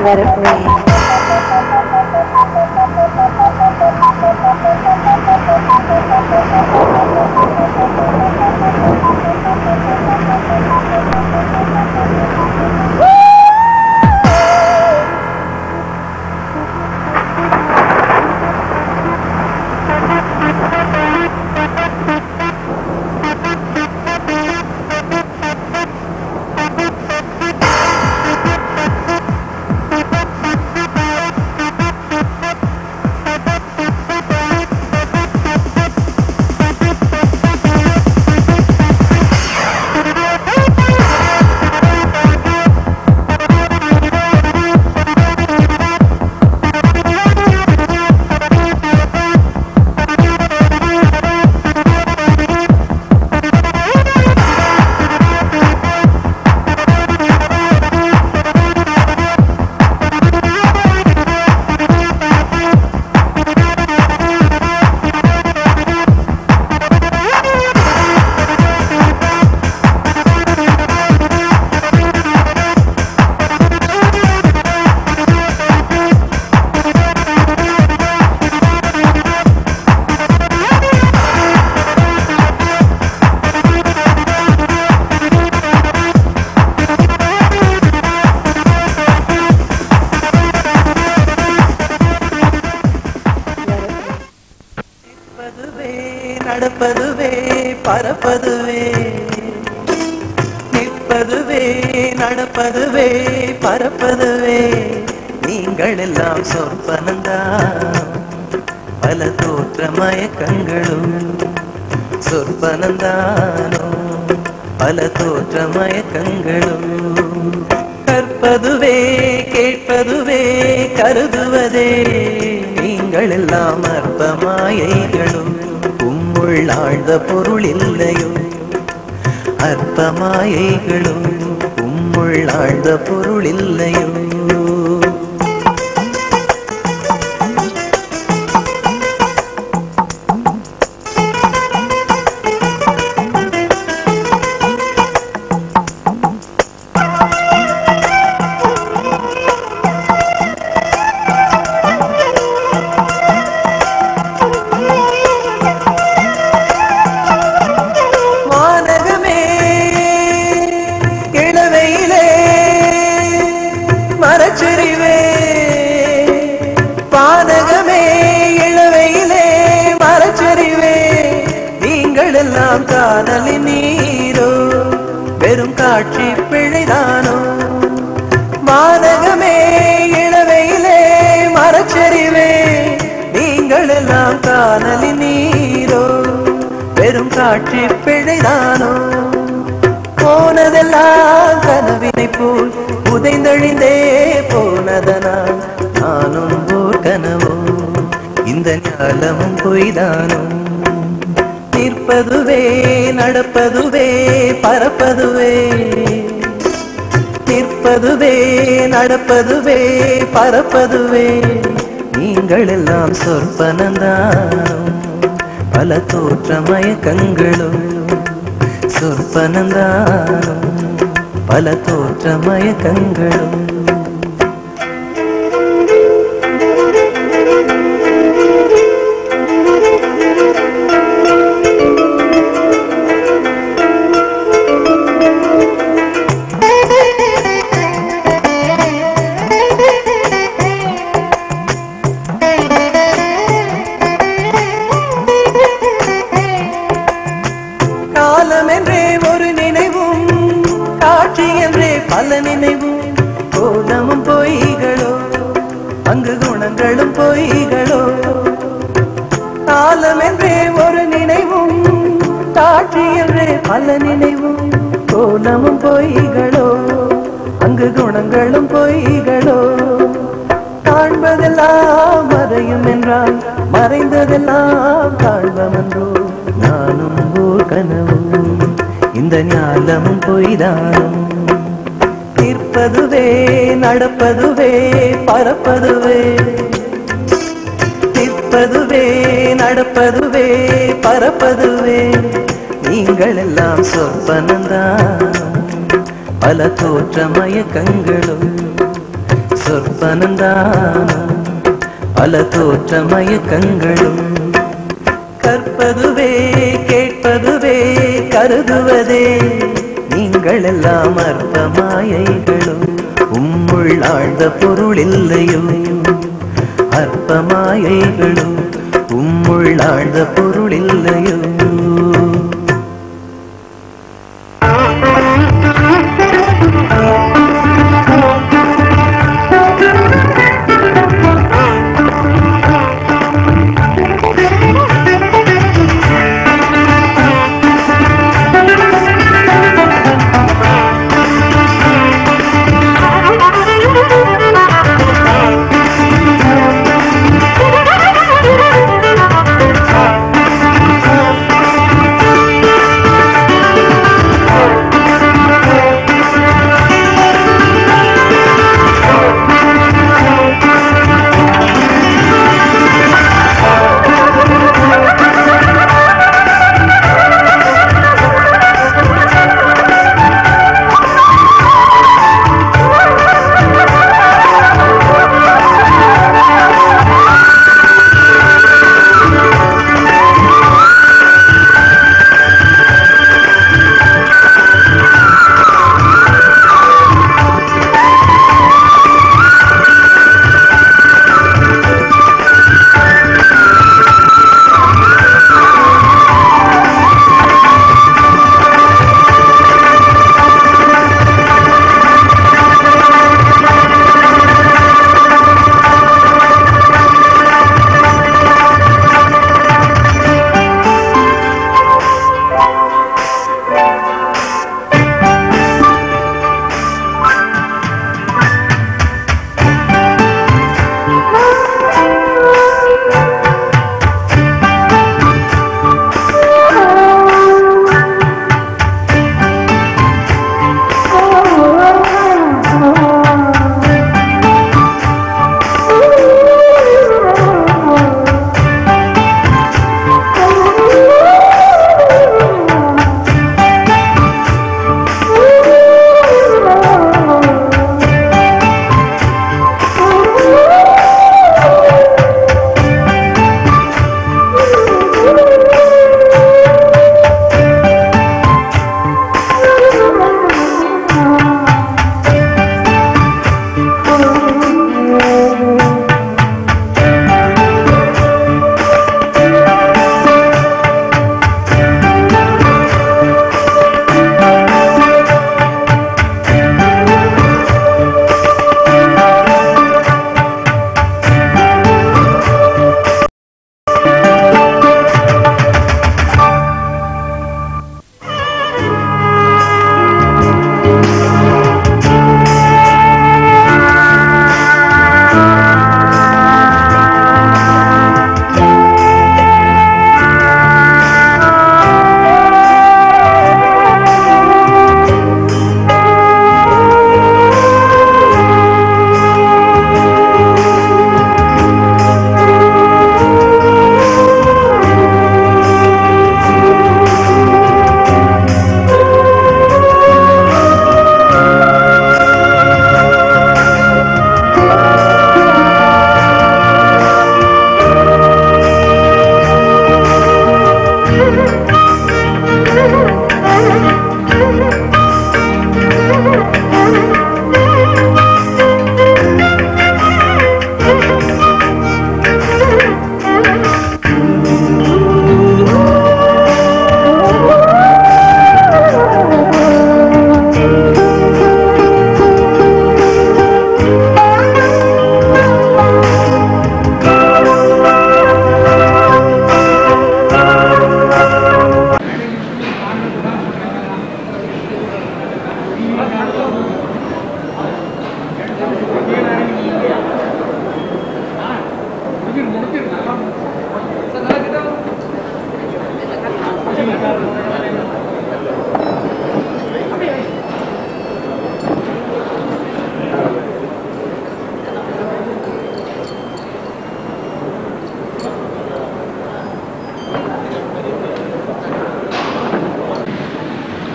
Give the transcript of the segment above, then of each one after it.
Let it rain. நிற்பதுவே நடப்பதுவே பறப்பதுவே நிற்பதுவே நடப்பதுவே பறப்பதுவே நீங்கள் எல்லாம் சொற்பனந்தான் பல தோற்ற மயக்கங்களும் சொற்பனந்தானோ பல தோற்ற மயக்கங்களும் கற்பதுவே கேட்பதுவே கருதுவதே நீங்கள் எல்லாம் அற்ப மாயைகளும் உம்முள் ஆழ்ந்த பொருள் இல்லையோ அற்ப மாயைகளும் உம்முள் ஆழ்ந்த பொருள் இல்லையோ வானகமே இளவையிலே மரச்சரிவே பானகமே இளவையிலே மரச்சரிவே நீங்கள் எல்லாம் காணலின் நீரோ வெறும் காட்சி பிழைதானோ வானகமே இளவையிலே மரச்சரிவே நீங்கள் எல்லாம் காணலின் நீரோ வெறும் காட்சி பிழைதானோ போனதெல்லாம் கனவினை போல் உதைந்தழிந்தே போனதனால் நானும் ஓர் கனவோ இந்த ஞாலமும் பொய்தானோ நிற்பதுவே நடப்பதுவே பறப்பதுவே நிற்பதுவே நடப்பதுவே பறப்பதுவே நீங்கள் எல்லாம் சொற்பனந்தான் பல தோற்ற மயக்கங்களும் சொற்பனந்தானும் பல தோற்ற மயக்கங்களும் காலம் என்றே ஒரு நினைவும் காட்சி என்றே பல நினைவும் கோலமும் பொய்களோ அங்கு குணங்களும் பொய்களோ காலம் என்றே ஒரு நினைவும் காட்சி என்றே பல நினைவும் கோலமும் பொய்களோ அங்கு குணங்களும் பொய்களோ காண்பதெல்லாம் மறையும் என்றால் மறைந்ததெல்லாம் காண்பமன்றோ நானும் ஓர் கனவும் இந்த ஞாலமும் பொய்தானும் நிற்பதுவே நடப்பதுவே பறப்பதுவே நிற்பதுவே நடப்பதுவே பறப்பதுவே நீங்கள் எல்லாம் சொற்பனந்தான் பல தோற்ற மயக்கங்களும் சொற்பனந்தானம் பல தோற்ற மயக்கங்களும் கற்பதுவே கேட்பதுவே கருதுவதே நீங்கள் எல்லாம் அற்ப மாயைகளும் உம்முள் ஆழ்ந்த பொருள் இல்லையோ அற்ப மாயைகளும் உம்முள் ஆழ்ந்த பொருள் இல்லையோ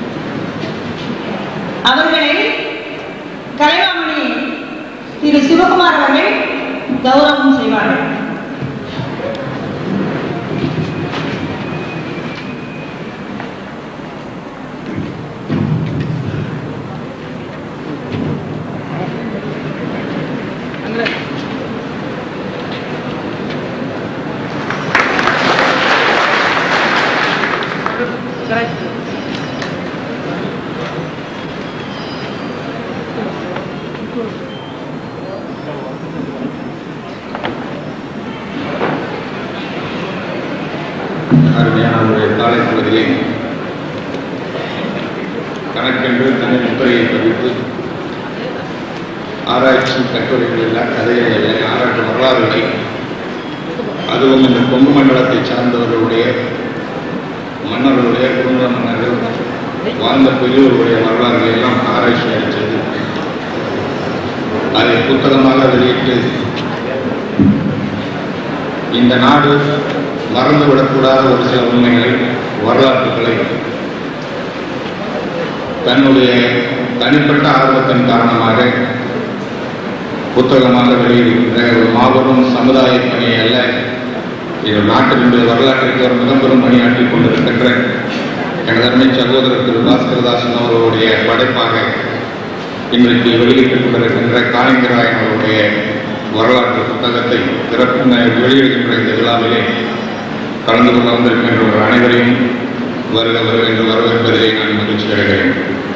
அவர்களை கலைவாமணி திரு சிவகுமார் அருமையான ஒரு காலை பொழுதிலே கணக்கென்று தன்னை முத்திரையை பதித்து ஆராய்ச்சி கட்டுரைகள் இல்ல கதைகள் இல்லை ஆராய்ச்சி வரலாறுகளை அதுவும் இந்த கொங்கு மண்டலத்தை சார்ந்தவர்களுடைய மன்னர்களுடைய குடும்ப மன்னர்கள் வாழ்ந்த பெரியவர்களுடைய வரலாறுகளை எல்லாம் ஆராய்ச்சி செய்து அதை புத்தகமாக வெளியிட்டு இந்த நாடு மறந்துவிடக்கூடாத ஒரு சில உண்மைகளை வரலாற்றுகளை தன்னுடைய தனிப்பட்ட ஆர்வத்தின் காரணமாக புத்தகமாக வெளியிடுகின்ற ஒரு மாபெரும் சமுதாய பணி அல்ல இது நாட்டினுடைய வரலாற்றிற்கு ஒரு மிகப்பெரும் பணியாற்றிக் கொண்டிருக்கின்ற எனது அருமை சகோதரர் திரு பாஸ்கரதாசன் அவர்களுடைய படைப்பாக இன்றைக்கு வெளியிட்டுக் கொண்டிருக்கின்ற காளிங்கராயன் அவருடைய வரலாற்று புத்தகத்தை திறப்பு வெளியிடுகின்ற இந்த விழாவிலே கலந்து கொள்ள வந்திருக்கின்ற ஒரு அனைவரையும் வருக வருக என்று வரவேற்பதிலே நான் மகிழ்ச்சி அடைகிறேன்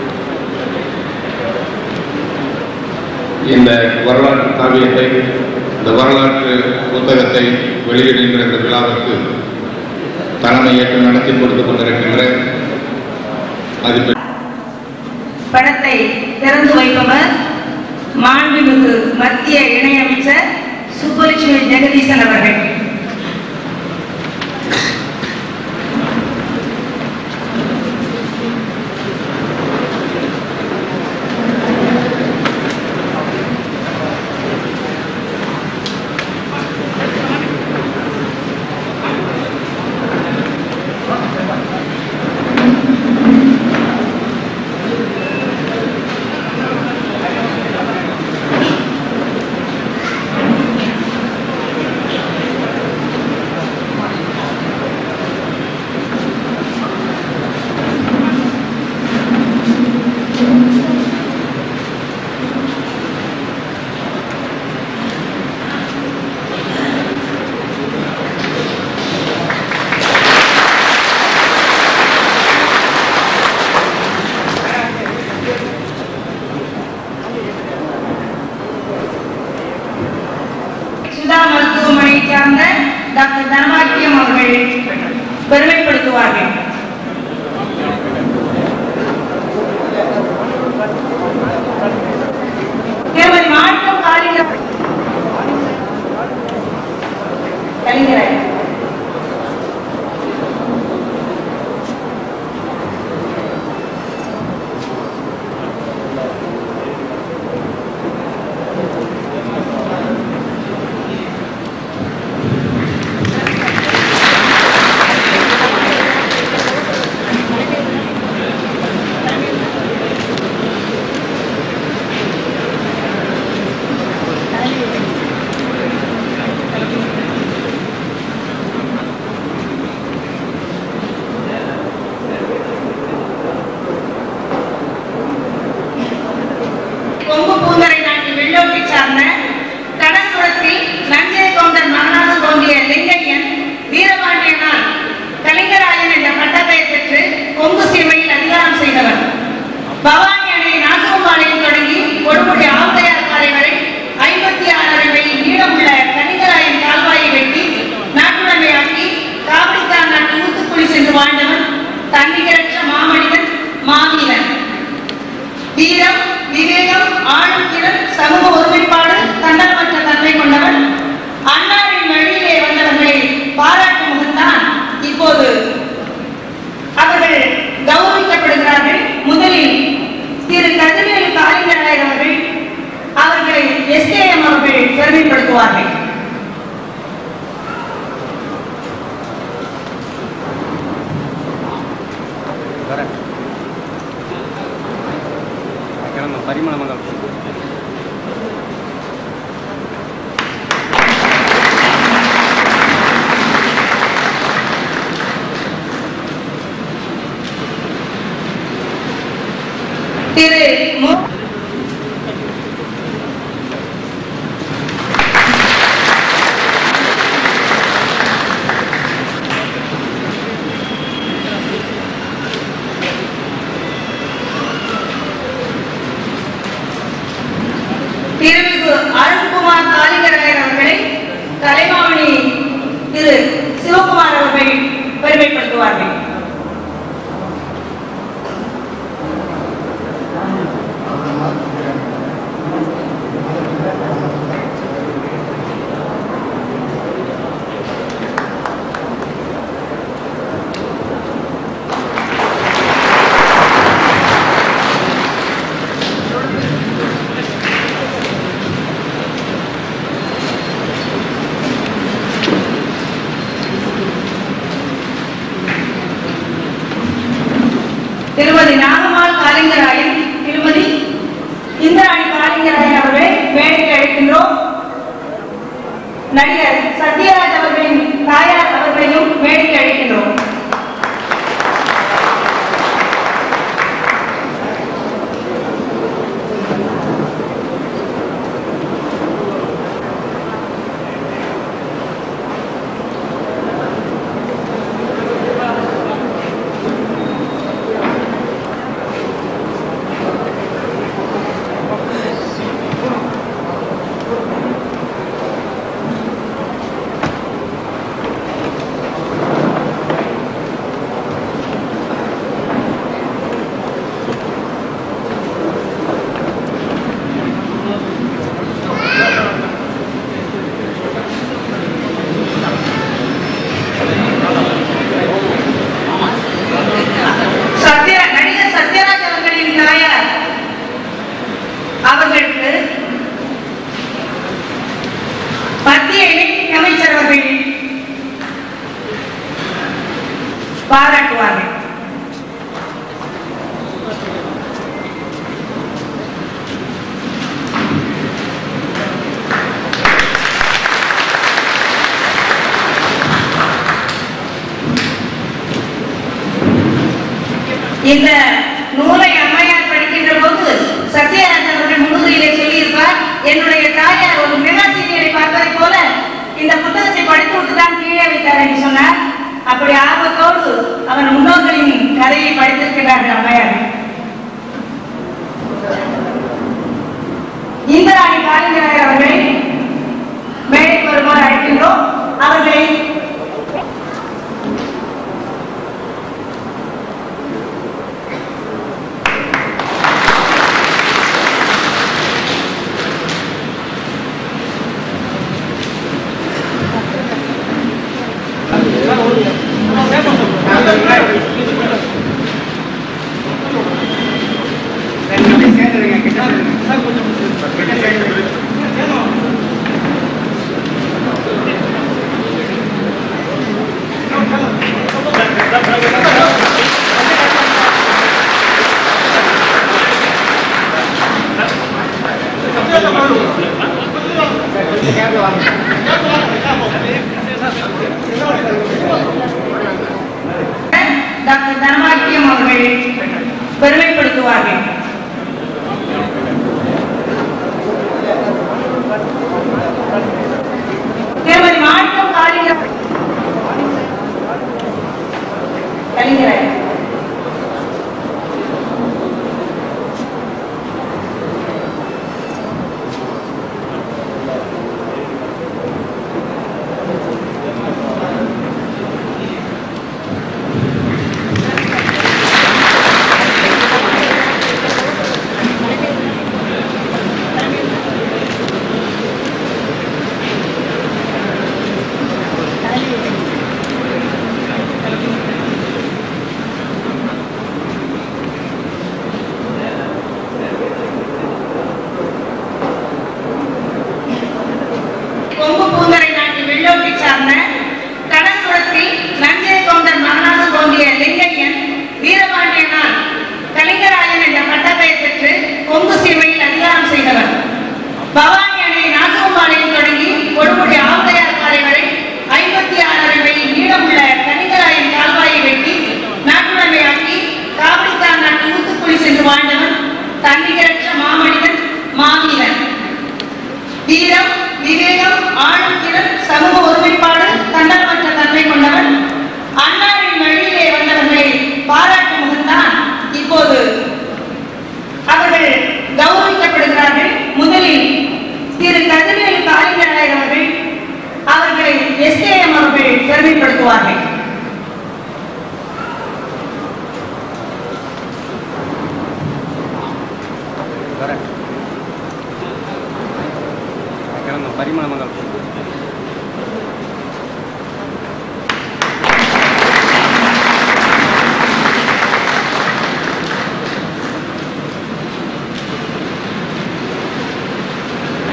இந்த வரலாற்று காவியத்தை இந்த வரலாற்று புத்தகத்தை வெளியிடுகின்ற இந்த விழாவிற்கு தலைமை ஏற்று நடத்தி கொடுத்துக் கொண்டிருக்கின்ற அது படத்தை திறந்து வைப்பவர் மாண்புமிகு மத்திய இணையமைச்சர் சுப்பலட்சுமி ஜெகதீசன் அவர்கள் சுதா மருத்துவமனையை சார்ந்த டாக்டர் தனபாக்கியம் அவர்கள் பெருமைப்படுத்துவார்கள் திருமதி மாற்றம் காலிங்க கலிங்கராய் கொங்கு பூந்தரை நாட்டு வெள்ளோட்டை சார்ந்த கடற்குளத்தில் நஞ்சை கவுண்டர் மகனாக தோன்றிய லிங்கையன் வீரபாண்டியனால் கலிங்கராயன் என்ற பட்டப்பெயர் பெற்று கொங்கு சீமையில் அதிகாரம் செய்தவர் பவானி அணை நாசகம்பாளையம் தொடங்கி கொடுமுடி ஆவுடையார் பாறை வரை ஐம்பத்தி ஆறரை மைல் நீளமுள்ள கலிங்கராயன் கால்வாயை வெட்டி நாட்டுடைமையாக்கி காவிரித்தான் நாட்டு ஊத்துக்குழி சென்று வாழ்ந்தவன் தன்னிகரற்ற மாமனிதன் மாவீரன் வீரம் விவேகம் ஆளும் திறன் சமூக ஒருமைப்பாடு தன்னலமற்ற தன்மை கொண்டவன் அண்ணாவின் வழியிலே வந்தவர்களை பாராட்டும் முகத்தான் இப்போது அவர்கள் கௌரவிக்கப்படுகிறார்கள் முதலில் திரு கதிரவேலு காளிங்கராயர் அவர்கள் அவர்களை எஸ்கேஎம் அவர்கள் பெருமைப்படுத்துவார்கள் கிளம்ப பரிமள மங்கலம் திரு மு பெருமைப்படுத்துவார்கள் திருமதி நாகம்மாள் காலிங்கராயன் திருமதி இந்திராணி காலிங்கராயன் அவர்களை மேடைக்கு அழைக்கின்றோம் நடிகர் சத்யராஜ் அவர்களின் தாயார் அவர்களையும் மேடைக்கு அழைக்கின்றோம் சத்யரா நடிகர் சத்யராஜ் அவர்களின் தாயார் அவர்களுக்கு மத்திய இணை அமைச்சர் அவர்கள் பாராட்டுவார்கள் இந்த நூலை அம்மையார் படிக்கின்ற போது சத்யராஜ் அவர்கள் முன்னுரையிலே சொல்லியிருப்பார் என்னுடைய தாயார் ஒரு மெகாசீரியரை பார்ப்பதை போல இந்த புத்தகத்தை படித்து விட்டு தான் கீழே வைத்தார் என்று சொன்னார் அப்படி ஆர்வத்தோடு அவன் முன்னோர்களின் கதையை படித்திருக்கிறார்கள் அம்மையார் இந்திராணி காலிங்கராயர் அவர்களை மேடைக்கு வருமாறு அழைக்கின்றோம் அவர்களை டாக்டர் தனபாக்கியம் அவர்கள் பெருமைப்படுத்துவார்கள் திருமதி மாணிக்கம் காளிங்கர் கலிங்கராய்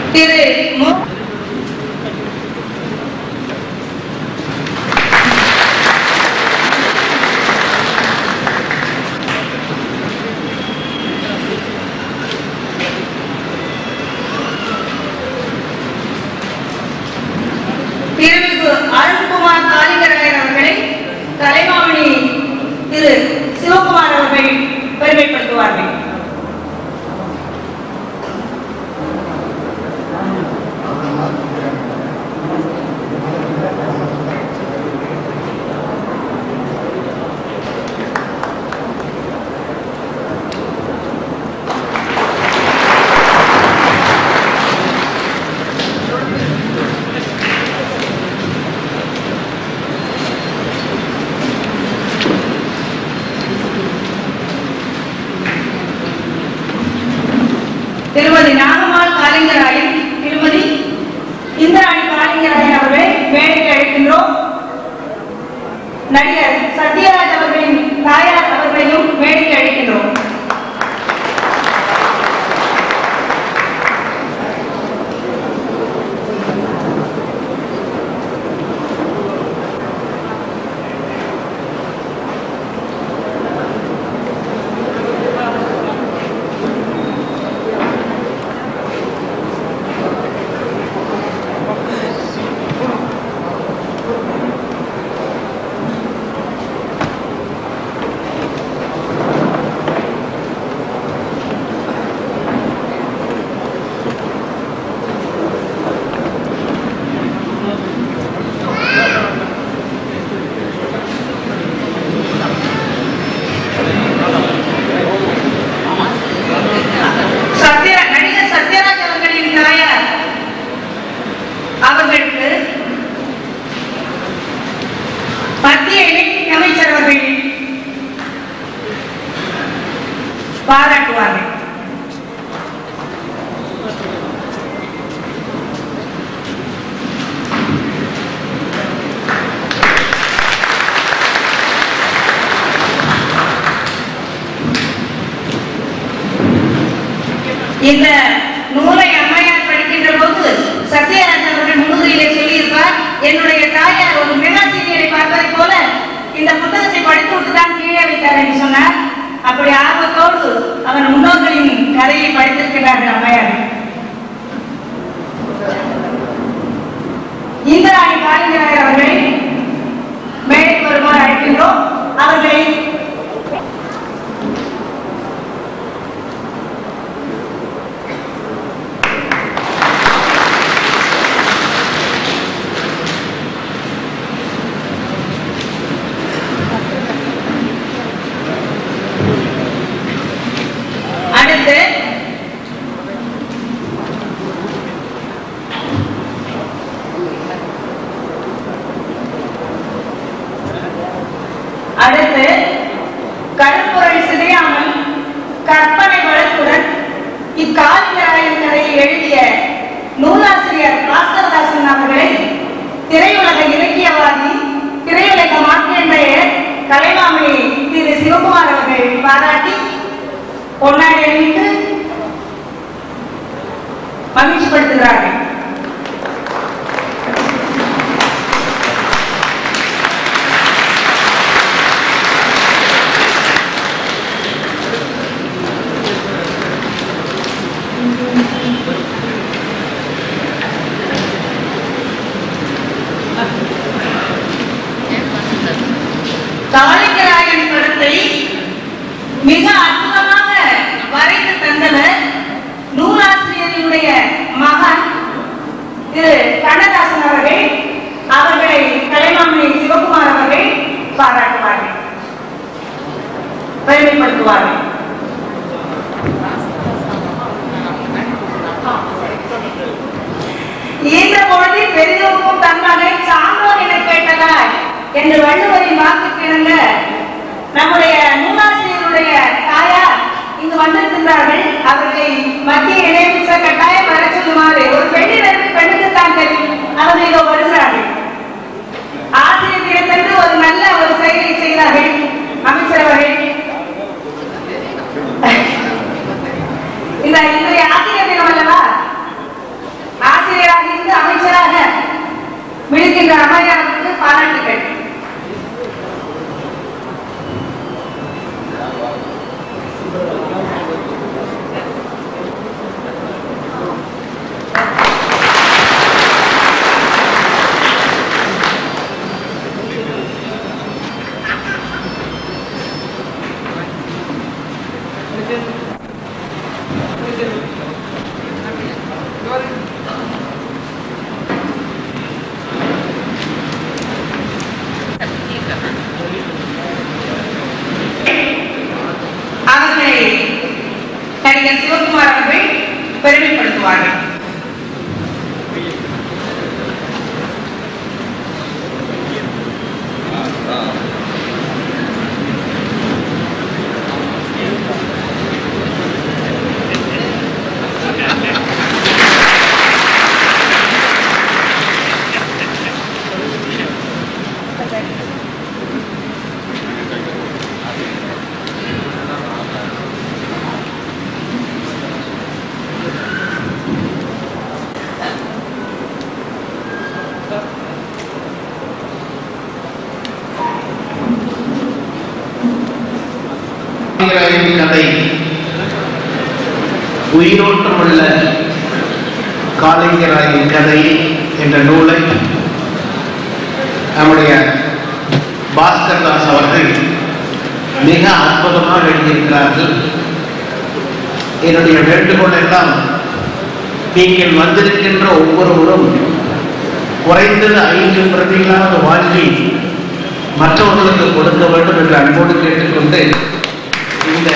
திரு மு திருமிகு அருண்குமார் காளிங்கராயர் அவர்களை கலைமாமணி திரு சிவகுமார் அவர்கள் பெருமைப்படுத்துவார்கள் திருமதி நாகம்மாள் காளிங்கராயன் திருமதி இந்திராணி காளிங்கராயன் அவர்களை மேடைக்கு அழைக்கின்றோம் நடிகர் சத்யராஜ் அவர்களின் தாயார் அவர்களையும் மேடைக்கு அழைக்கின்றோம் சத்ய நடிகர் சத்யராஜ் அவர்களின் தாயார் அவர்களுக்கு மத்திய இணை அமைச்சர் அவர்கள் பாராட்டுவார்கள் இந்த நூலை அம்மையார் படிக்கின்ற போது சத்யராஜ் அவர்கள் முன்னுரையிலே சொல்லியிருப்பார் என்னுடைய தாயார் ஒரு மெகாசீரியரை பார்ப்பதை போல இந்த புத்தகத்தை படித்து விட்டு தான் கீழே வைத்தார் என்று சொன்னார் அப்படி ஆர்வத்தோடு அவன் முன்னோர்களின் கதையை படித்திருக்கிறார்கள் அம்மையார் இந்திராணி காளிங்கராயர் அவர்களை மேடைக்கு வருமாறு அழைக்கின்றோம் அவர்களை அடுத்து அடுத்து கருப்பொருள் சிதையாமல் கற்பனை வளத்துடன் இக்காலிங்கராயன் கதையை எழுதிய நூலாசிரியர் பாஸ்கரதாசன் அவர்களை திரையுலக இலக்கியவாதி திரையுலக மாற்றியன்றையர் கலைமாமணி திரு சிவகுமார் அவர்கள் பாராட்டி பொன்னாடி அணிவித்து மகிழ்ச்சிப்படுத்துகிறார்கள் காளிங்கராயன் படத்தை மிக அற்புதமாக வரைந்து தந்தவர் நூலாசிரியரினுடைய மகன் திரு கண்ணதாசன் அவர்கள் அவர்களை கலைமாமணி சிவகுமார் அவர்கள் பாராட்டுவார்கள் பெருமைப்படுத்துவார்கள் ஈன்ற பொழுதில் பெரியோருக்கும் தன்மகனை சான்றோர் என கேட்டதால் என்று வள்ளுவரின் வாக்கு கிணங்க நம்முடைய நூலாசிரியருடைய தாயார் இங்கு வந்திருக்கின்றார்கள் அவர்களை மத்திய இணையமைச்சர் கட்டாயம் வர சொல்லுமாறு ஒரு பெண்ணிடத்தில் பெண்ணுக்கு தான் தெரியும் அவர்கள் இதோ வருகிறார்கள் ஆசிரியர் தினத்தன்று ஒரு நல்ல ஒரு செயலை செய்தார்கள் அமைச்சர் அவர்கள் இந்த இன்றைய ஆசிரியர் தினம் அல்லவா நடிகர் சிவகுமார் அவர்கள் பெருமைப்படுத்துவார்கள் காளிங்கராயன் கதை உயிரோட்டமுள்ள காளிங்கராயன் கதை என்ற நூலை நம்முடைய பாஸ்கர் தாஸ் அவர்கள் மிக அற்புதமாக எழுதியிருக்கிறார்கள் என்னுடைய வேண்டுகோள் எல்லாம் நீங்கள் வந்திருக்கின்ற ஒவ்வொருவரும் குறைந்தது ஐந்து பிரதிகளாக வாங்கி மற்றவர்களுக்கு கொடுக்க வேண்டும் என்று அன்போடு கேட்டுக்கொண்டு இந்த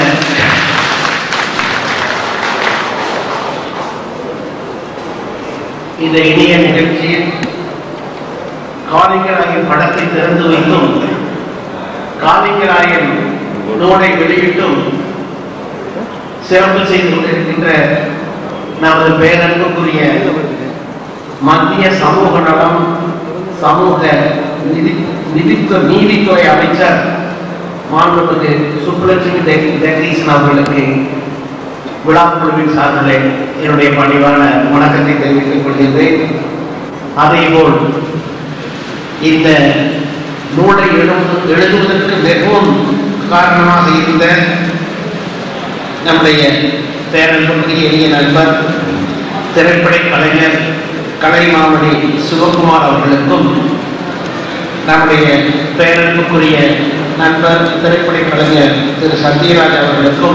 இந்த இனிய நிகழ்ச்சியில் காளிங்கராயன் படத்தை திறந்து வைத்தும் காளிங்கராயன் நூலை வெளியிட்டும் சிறப்பு செய்து கொண்டிருக்கின்ற நமது பேரன்புக்குரிய மத்திய சமூக நலம் சமூக நிதி நிதித்துறை நீதித்துறை அமைச்சர் மாண்புமிகு சுப்புலட்சுமி ஜெக- ஜெகதீசன் அவர்களுக்கு விழா குழுவின் சார்பிலே என்னுடைய பணிவான வணக்கத்தை தெரிவித்துக் கொள்கின்றேன் அதேபோல் இந்த நூலை எழுது எழுதுவதற்கு மிகவும் காரணமாக இருந்த நம்முடைய பேரன்புக்குரிய எளிய நண்பர் திரைப்பட கலைஞர் கலைமாமணி சிவகுமார் அவர்களுக்கும் நம்முடைய பேரன்புக்குரிய நண்பர் திரைப்பட கலைஞர் திரு சத்யராஜ் அவர்களுக்கும்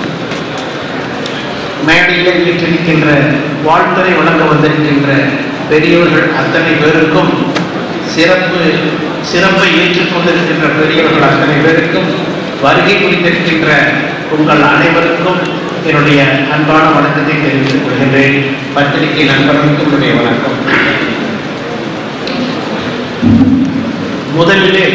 மேடையில் வீற்றிருக்கின்ற வாழ்த்துறை வழங்க வந்திருக்கின்ற பெரியவர்கள் அத்தனை பேருக்கும் சிறப்பு சிறப்பை ஏற்றுக்கொண்டிருக்கின்ற பெரியவர்கள் அத்தனை பேருக்கும் வருகை குறித்திருக்கின்ற உங்கள் அனைவருக்கும் என்னுடைய அன்பான வணக்கத்தை தெரிவித்துக் கொள்கின்றேன் பத்திரிகை நண்பர்களுக்கும் என்னுடைய வணக்கம் முதலிலே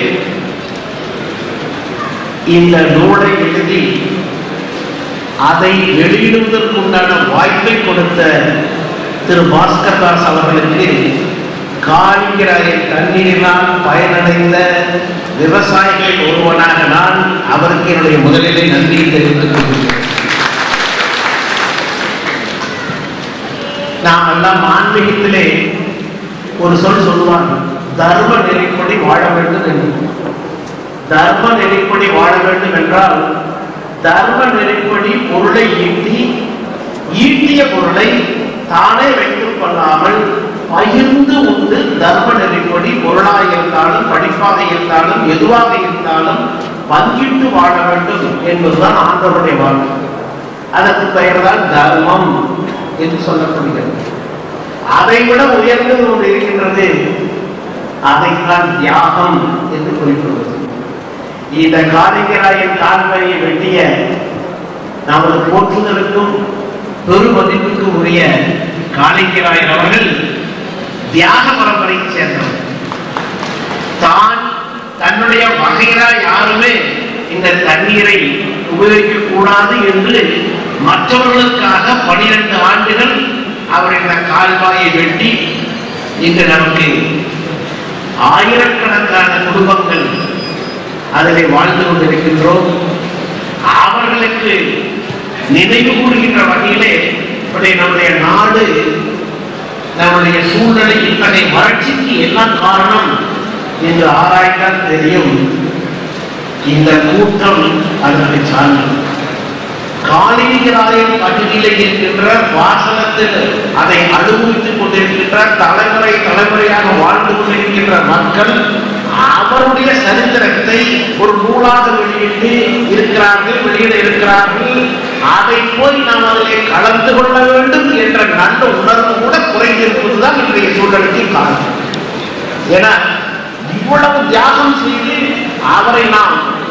இந்த நூலை எழுதி அதை வெளியிடுவதற்குண்டான வாய்ப்பை கொடுத்த திரு பாஸ்கர் தாஸ் அவர்களுக்கு காளிங்கராயன் தண்ணீரினால் பயனடைந்த விவசாயிகளில் ஒருவனாக நான் அவருக்கு என்னுடைய முதலிலே நன்றியை தெரிவித்துக் கொள்கிறேன் நாம் எல்லாம் ஆன்மீகத்திலே ஒரு சொல் சொல்லுவாங்க தர்ம நெறிப்படி வாழ வேண்டும் என்று தர்ம நெறிப்படி வாழ வேண்டும் என்றால் தர்ம நெறிப்படி பொருளை ஈட்டி ஈட்டிய பொருளை தானே வைத்துக் கொள்ளாமல் பகிர்ந்து உண்டு தர்ம நெறிப்படி பொருளாக இருந்தாலும் படிப்பாக இருந்தாலும் எதுவாக இருந்தாலும் பங்கிட்டு வாழ வேண்டும் என்பதுதான் ஆண்டவருடைய வாழ்க்கை அதற்கு பெயர்தான் தர்மம் என்று சொல்லப்படுகிறது அதை விட உயர்ந்தது ஒன்று இருக்கின்றது அதைத்தான் தியாகம் என்று குறிப்பிடுவது இந்த காரிகராயின் கால்வரையை வெட்டிய நமது போற்றுதலுக்கும் பெருமதிப்புக்கும் உரிய காளிங்கராயன் அவர்கள் தியாக பரம்பரையை சேர்ந்தவர் தான் தன்னுடைய வகைரா யாருமே இந்த தண்ணீரை உபயோகிக்க கூடாது என்று மற்றவர்களுக்காக பனிரெண்டு ஆண்டுகள் அவர் இந்த கால்வாயை வெட்டி இன்று நமக்கு ஆயிரக்கணக்கான குடும்பங்கள் அதிலே வாழ்ந்து கொண்டிருக்கின்றோம் அவர்களுக்கு நினைவு கூறுகின்ற வகையிலே இப்படி நம்முடைய நாடு நம்முடைய சூழ்நிலை இத்தனை வறட்சிக்கு எல்லாம் காரணம் என்று ஆராய்ந்தால் தெரியும் இந்த கூட்டம் அதற்கு சார்ந்தது காலிங்கராயன் பகுதியிலே இருக்கின்ற வாசனத்தில் அதை அனுபவித்துக் கொண்டிருக்கின்ற தலைமுறை தலைமுறையாக வாழ்ந்து கொண்டிருக்கின்ற மக்கள் அவருடைய சரித்திரத்தை ஒரு நூலாக வெளியிட்டு இருக்கிறார்கள் வெளியிட இருக்கிறார்கள் அதை போய் நாம் அதிலே கலந்து கொள்ள வேண்டும் என்ற நல்ல உணர்வு கூட குறைந்திருப்பதுதான் இன்றைய சூழலுக்கு காரணம் ஏன்னா இவ்வளவு தியாகம் செய்து அவரை நாம்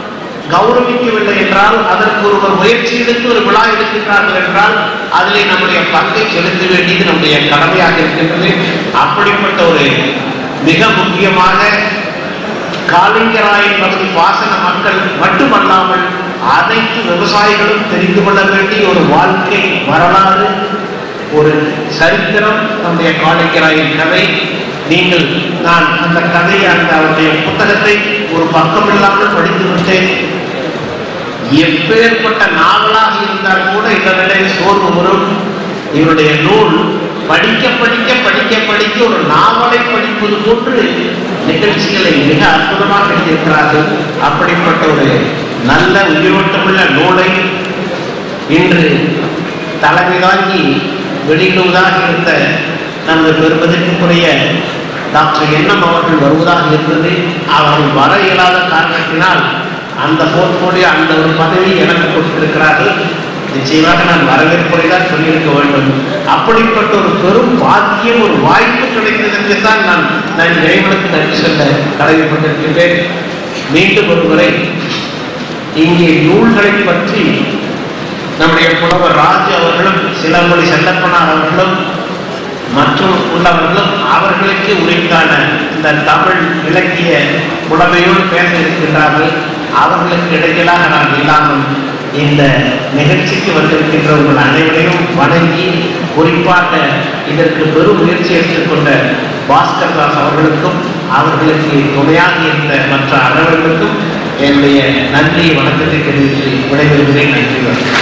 கௌரவிக்கவில்லை என்றால் அதற்கு ஒருவர் முயற்சி எடுத்து ஒரு விழா எடுக்கிறார்கள் என்றால் அதிலே நம்முடைய பங்கை செலுத்த வேண்டியது நம்முடைய கடமையாக இருக்கின்றது அப்படிப்பட்ட ஒரு மிக முக்கியமாக காலிங்கராயன் பகுதி பாசன மக்கள் மட்டுமல்லாமல் அனைத்து விவசாயிகளும் தெரிந்து கொள்ள வேண்டிய ஒரு வாழ்க்கை வரலாறு ஒரு சரித்திரம் நம்முடைய காலிங்கராயன் கதை நீங்கள் நான் அந்த கதை அந்த அவருடைய புத்தகத்தை ஒரு பக்கம் இல்லாமல் படித்து விட்டேன் எப்பேற்பட்ட நாவலாக இருந்தால் கூட இந்த நிலையில் சோர்வு வரும் இவருடைய நூல் படிக்க படிக்க படிக்க படிக்க ஒரு நாவலை படிப்பது போன்று நிகழ்ச்சிகளை மிக அற்புதமாக எழுதியிருக்கிறார்கள் அப்படிப்பட்ட ஒரு நல்ல உயிரோட்டமுள்ள நூலை இன்று தலைமை தாங்கி வெளியிடுவதாக இருந்த நமது பெருமதிப்புக்குரிய டாக்டர் எண்ணம் அவர்கள் வருவதாக இருந்தது அவர்கள் வர இயலாத காரணத்தினால் அந்த போர்ட்போலியோ அந்த ஒரு பதவி எனக்கு கொடுத்திருக்கிறார்கள் நிச்சயமாக நான் வரவேற்புரை தான் சொல்லியிருக்க வேண்டும் அப்படிப்பட்ட ஒரு பெரும் பாக்கியம் ஒரு வாய்ப்பு கிடைத்ததற்கு தான் நான் நான் இறைவனுக்கு நன்றி சொல்ல கடமைப்பட்டிருக்கின்றேன் மீண்டும் ஒரு முறை இங்கே நூல்களை பற்றி நம்முடைய புலவர் ராஜ் அவர்களும் சிலம்பொலி செல்லப்பனார் அவர்களும் மற்றும் உள்ளவர்களும் அவர்களுக்கு உரித்தான இந்த தமிழ் இலக்கிய புலமையோடு பேச இருக்கின்றார்கள் அவர்களுக்கு இடையிலாக நான் இல்லாமல் இந்த நிகழ்ச்சிக்கு வந்திருக்கின்ற உங்கள் அனைவரையும் வணங்கி குறிப்பாக இதற்கு பெரும் முயற்சி எடுத்துக்கொண்ட பாஸ்கர் தாஸ் அவர்களுக்கும் அவர்களுக்கு துணையாக இருந்த மற்ற அனைவர்களுக்கும் என்னுடைய நன்றியை வணக்கத்தை தெரிவித்து விடைபெறுகிறேன் நன்றி வணக்கம்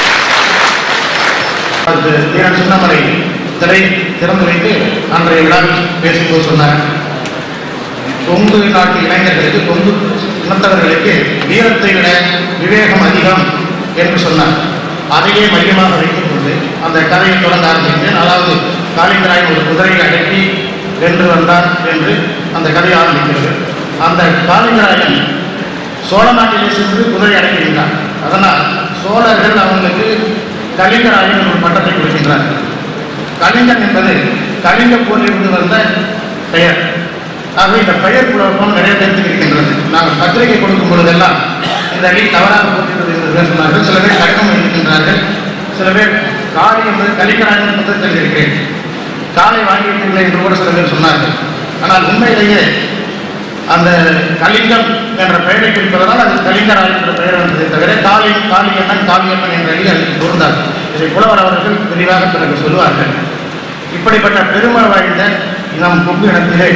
அது தீரன் சின்னமலை திரை திறந்து வைத்து அன்றைய விழாவில் பேசும்போது சொன்னார் கொங்கு நாட்டு இளைஞர்களுக்கு கொங்கு இனத்தவர்களுக்கு வீரத்தை விட விவேகம் அதிகம் என்று சொன்னார் அதையே மையமாக வைத்துக் கொண்டு அந்த கதையை தொடங்க ஆரம்பித்தேன் அதாவது காளிங்கராயன் ஒரு குதிரையை அடக்கி வென்று வந்தார் என்று அந்த கதை ஆரம்பிக்கிறது அந்த காளிங்கராயன் சோழ நாட்டிலே சென்று குதிரை அடக்கியிருந்தார் அதனால் சோழர்கள் அவங்களுக்கு கலிங்கராயன் என்ற ஒரு பட்டத்தை கொடுக்கின்றார்கள் கலிங்கன் என்பது கலிங்க போரிலிருந்து வந்த பெயர் ஆகவே இந்த பெயர் குழப்பம் நிறைய பேருக்கு இருக்கின்றது நாங்கள் பத்திரிகை கொடுக்கும் பொழுதெல்லாம் இந்த அடி தவறாக போகிறது என்று பேசினார்கள் சில பேர் கடிதம் எழுதிக்கின்றார்கள் சில பேர் காளி என்பது கலிங்கராயன் புத்தகத்தில் இருக்கிறேன் காலை வாங்கிவிட்டீர்கள் என்று கூட சில பேர் சொன்னார்கள் ஆனால் உண்மையிலேயே அந்த கலிங்கம் என்ற பெயரை குறிப்பதனால் அது கலிங்கராயன் என்ற பெயர் வந்ததை தவிர காளி காளியம்மன் காளியம்மன் என்ற அடி அதுக்கு பொருந்தார் இதை புலவர் அவர்கள் விரிவாக பிறகு சொல்லுவார்கள் இப்படிப்பட்ட பெருமை வாய்ந்த நம் கொங்கு இடத்திலே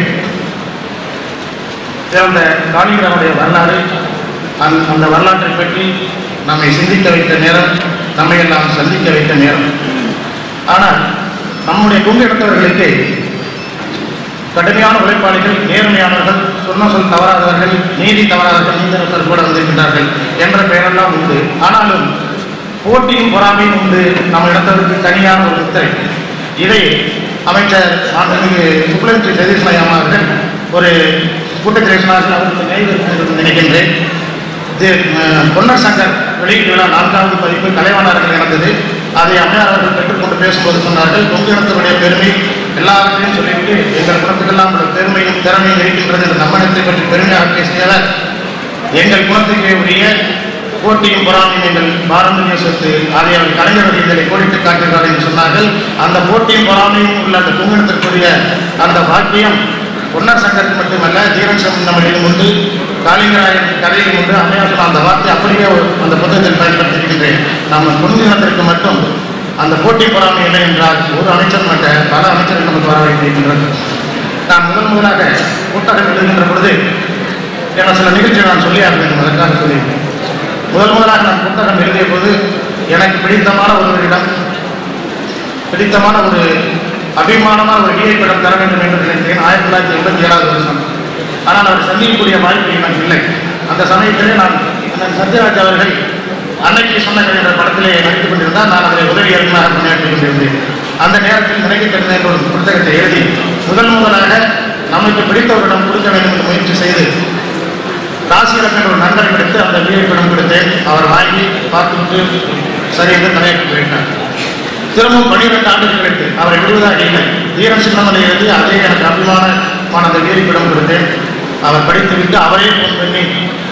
பிறந்த காளிங்கராவுடைய வரலாறு அந்த அந்த வரலாற்றை பற்றி நம்மை சிந்திக்க வைத்த நேரம் நம்மை எல்லாம் சந்திக்க வைத்த நேரம் ஆனால் நம்முடைய கொங்கு இடத்தவர்களுக்கு கடுமையான உழைப்பாளிகள் நேர்மையானவர்கள் சொன்ன சொல் தவறாதவர்கள் நீதி தவறாதவர்கள் நீந்தரசர் கூட வந்திருக்கிறார்கள் என்ற பெயரெல்லாம் உண்டு ஆனாலும் போட்டியும் பொறாமையும் உண்டு நம்ம இடத்திற்கு தனியான ஒரு முத்திரை இதை அமைச்சர் மாண்புமிகு சுப்லஞ்சி ஜெகதீஸ்வரி அவர்கள் ஒரு கூட்டத்தில் சொன்னார்கள் அவருக்கு நினைவு நினைக்கின்றேன் இது அஹ், பொன்னர் சங்கர் வெளியீட்டு விழா நான்காவது பதிப்பு கலைவாணர்கள் நடந்தது அதை அம்மையார் அவர்கள் பெற்றுக்கொண்டு பேசும்போது சொன்னார்கள் கொங்கு இனத்தினுடைய பெருமை எல்லாவற்றையும் சொல்லிவிட்டு எங்கள் குணத்துக்கெல்லாம் ஒரு பெருமையும் திறமையும் இருக்கின்றது என்ற நம்மிடத்தை பற்றி பெருமையாக பேசியவர் எங்கள் குணத்துக்கே உரிய போட்டியும் பொறாமையும் எங்கள் பாரம்பரிய சொத்து அதை அவர் கலைஞர்கள் இதனை கோடிட்டு காட்டுகிறார் என்று சொன்னார்கள் அந்த போட்டியும் பொறாமையும் உள்ள அந்த குங்குணத்திற்குரிய அந்த பாக்கியம் பொன்னர் சங்கருக்கு மட்டுமல்ல தீரன் நம்மளிடம் உண்டு காளிங்கராயன் கதையிலும் உண்டு அம்மையார் சொன்ன அந்த வார்த்தை அப்படியே ஒரு- அந்த புத்தகத்தில் பயன்படுத்தியிருக்கின்றேன் நம்ம குங்குணத்திற்கு மட்டும் அந்த போட்டி பொறாமை இல்லை என்றால் ஒரு அமைச்சர் மற்ற பல அமைச்சர்கள் நமக்கு வர வைத்திருக்கின்றார்கள் நான் முதன் முதலாக புத்தகம் எழுதுகின்ற பொழுது என சில நிகழ்ச்சிகள் நான் சொல்லி ஆக வேண்டும் அதற்காக சொல்லியிருக்கேன் முதல் முதலாக நான் புத்தகம் எழுதிய போது எனக்கு பிடித்தமான ஒருவரிடம் பிடித்தமான ஒரு அபிமானமான ஒரு ஈழைப்படம் தர வேண்டும் என்று நினைத்தேன் ஆயிரத்தி தொள்ளாயிரத்தி எண்பத்தி ஏழாவது வருஷம் ஆனால் அவர் சந்திக்கக்கூடிய வாய்ப்பு எனக்கு இல்லை அந்த சமயத்திலே நான் அண்ணன் சத்யராஜ் அவர்கள் அன்னைக்கு சொன்னங்கள் என்ற படத்திலே நடித்துக் கொண்டிருந்தால் நான் அதில் உதவி இயக்குநராக பணியாற்றிக் கொண்டிருந்தேன் அந்த நேரத்தில் நினைக்க தெரிந்த என்ற ஒரு புத்தகத்தை எழுதி முதல் முதலாக நமக்கு பிடித்தவரிடம் கொடுக்க வேண்டும் என்று முயற்சி செய்து ராசியிடம் என்ற ஒரு நண்பரை எடுத்து அந்த வீரப்படம் கொடுத்தேன் அவர் வாங்கி பார்த்துவிட்டு சரி என்று தலையிட்டு போயிட்டார் திரும்பவும் பனிரெண்டு ஆண்டுகள் கழித்து அவரை விடுவதாக இல்லை தீரம் சின்னமலை எழுதி அதே எனக்கு அபிமானமான அந்த வீரிப்பிடம் கொடுத்தேன் அவர் படித்துவிட்டு அவரே ஃபோன் பண்ணி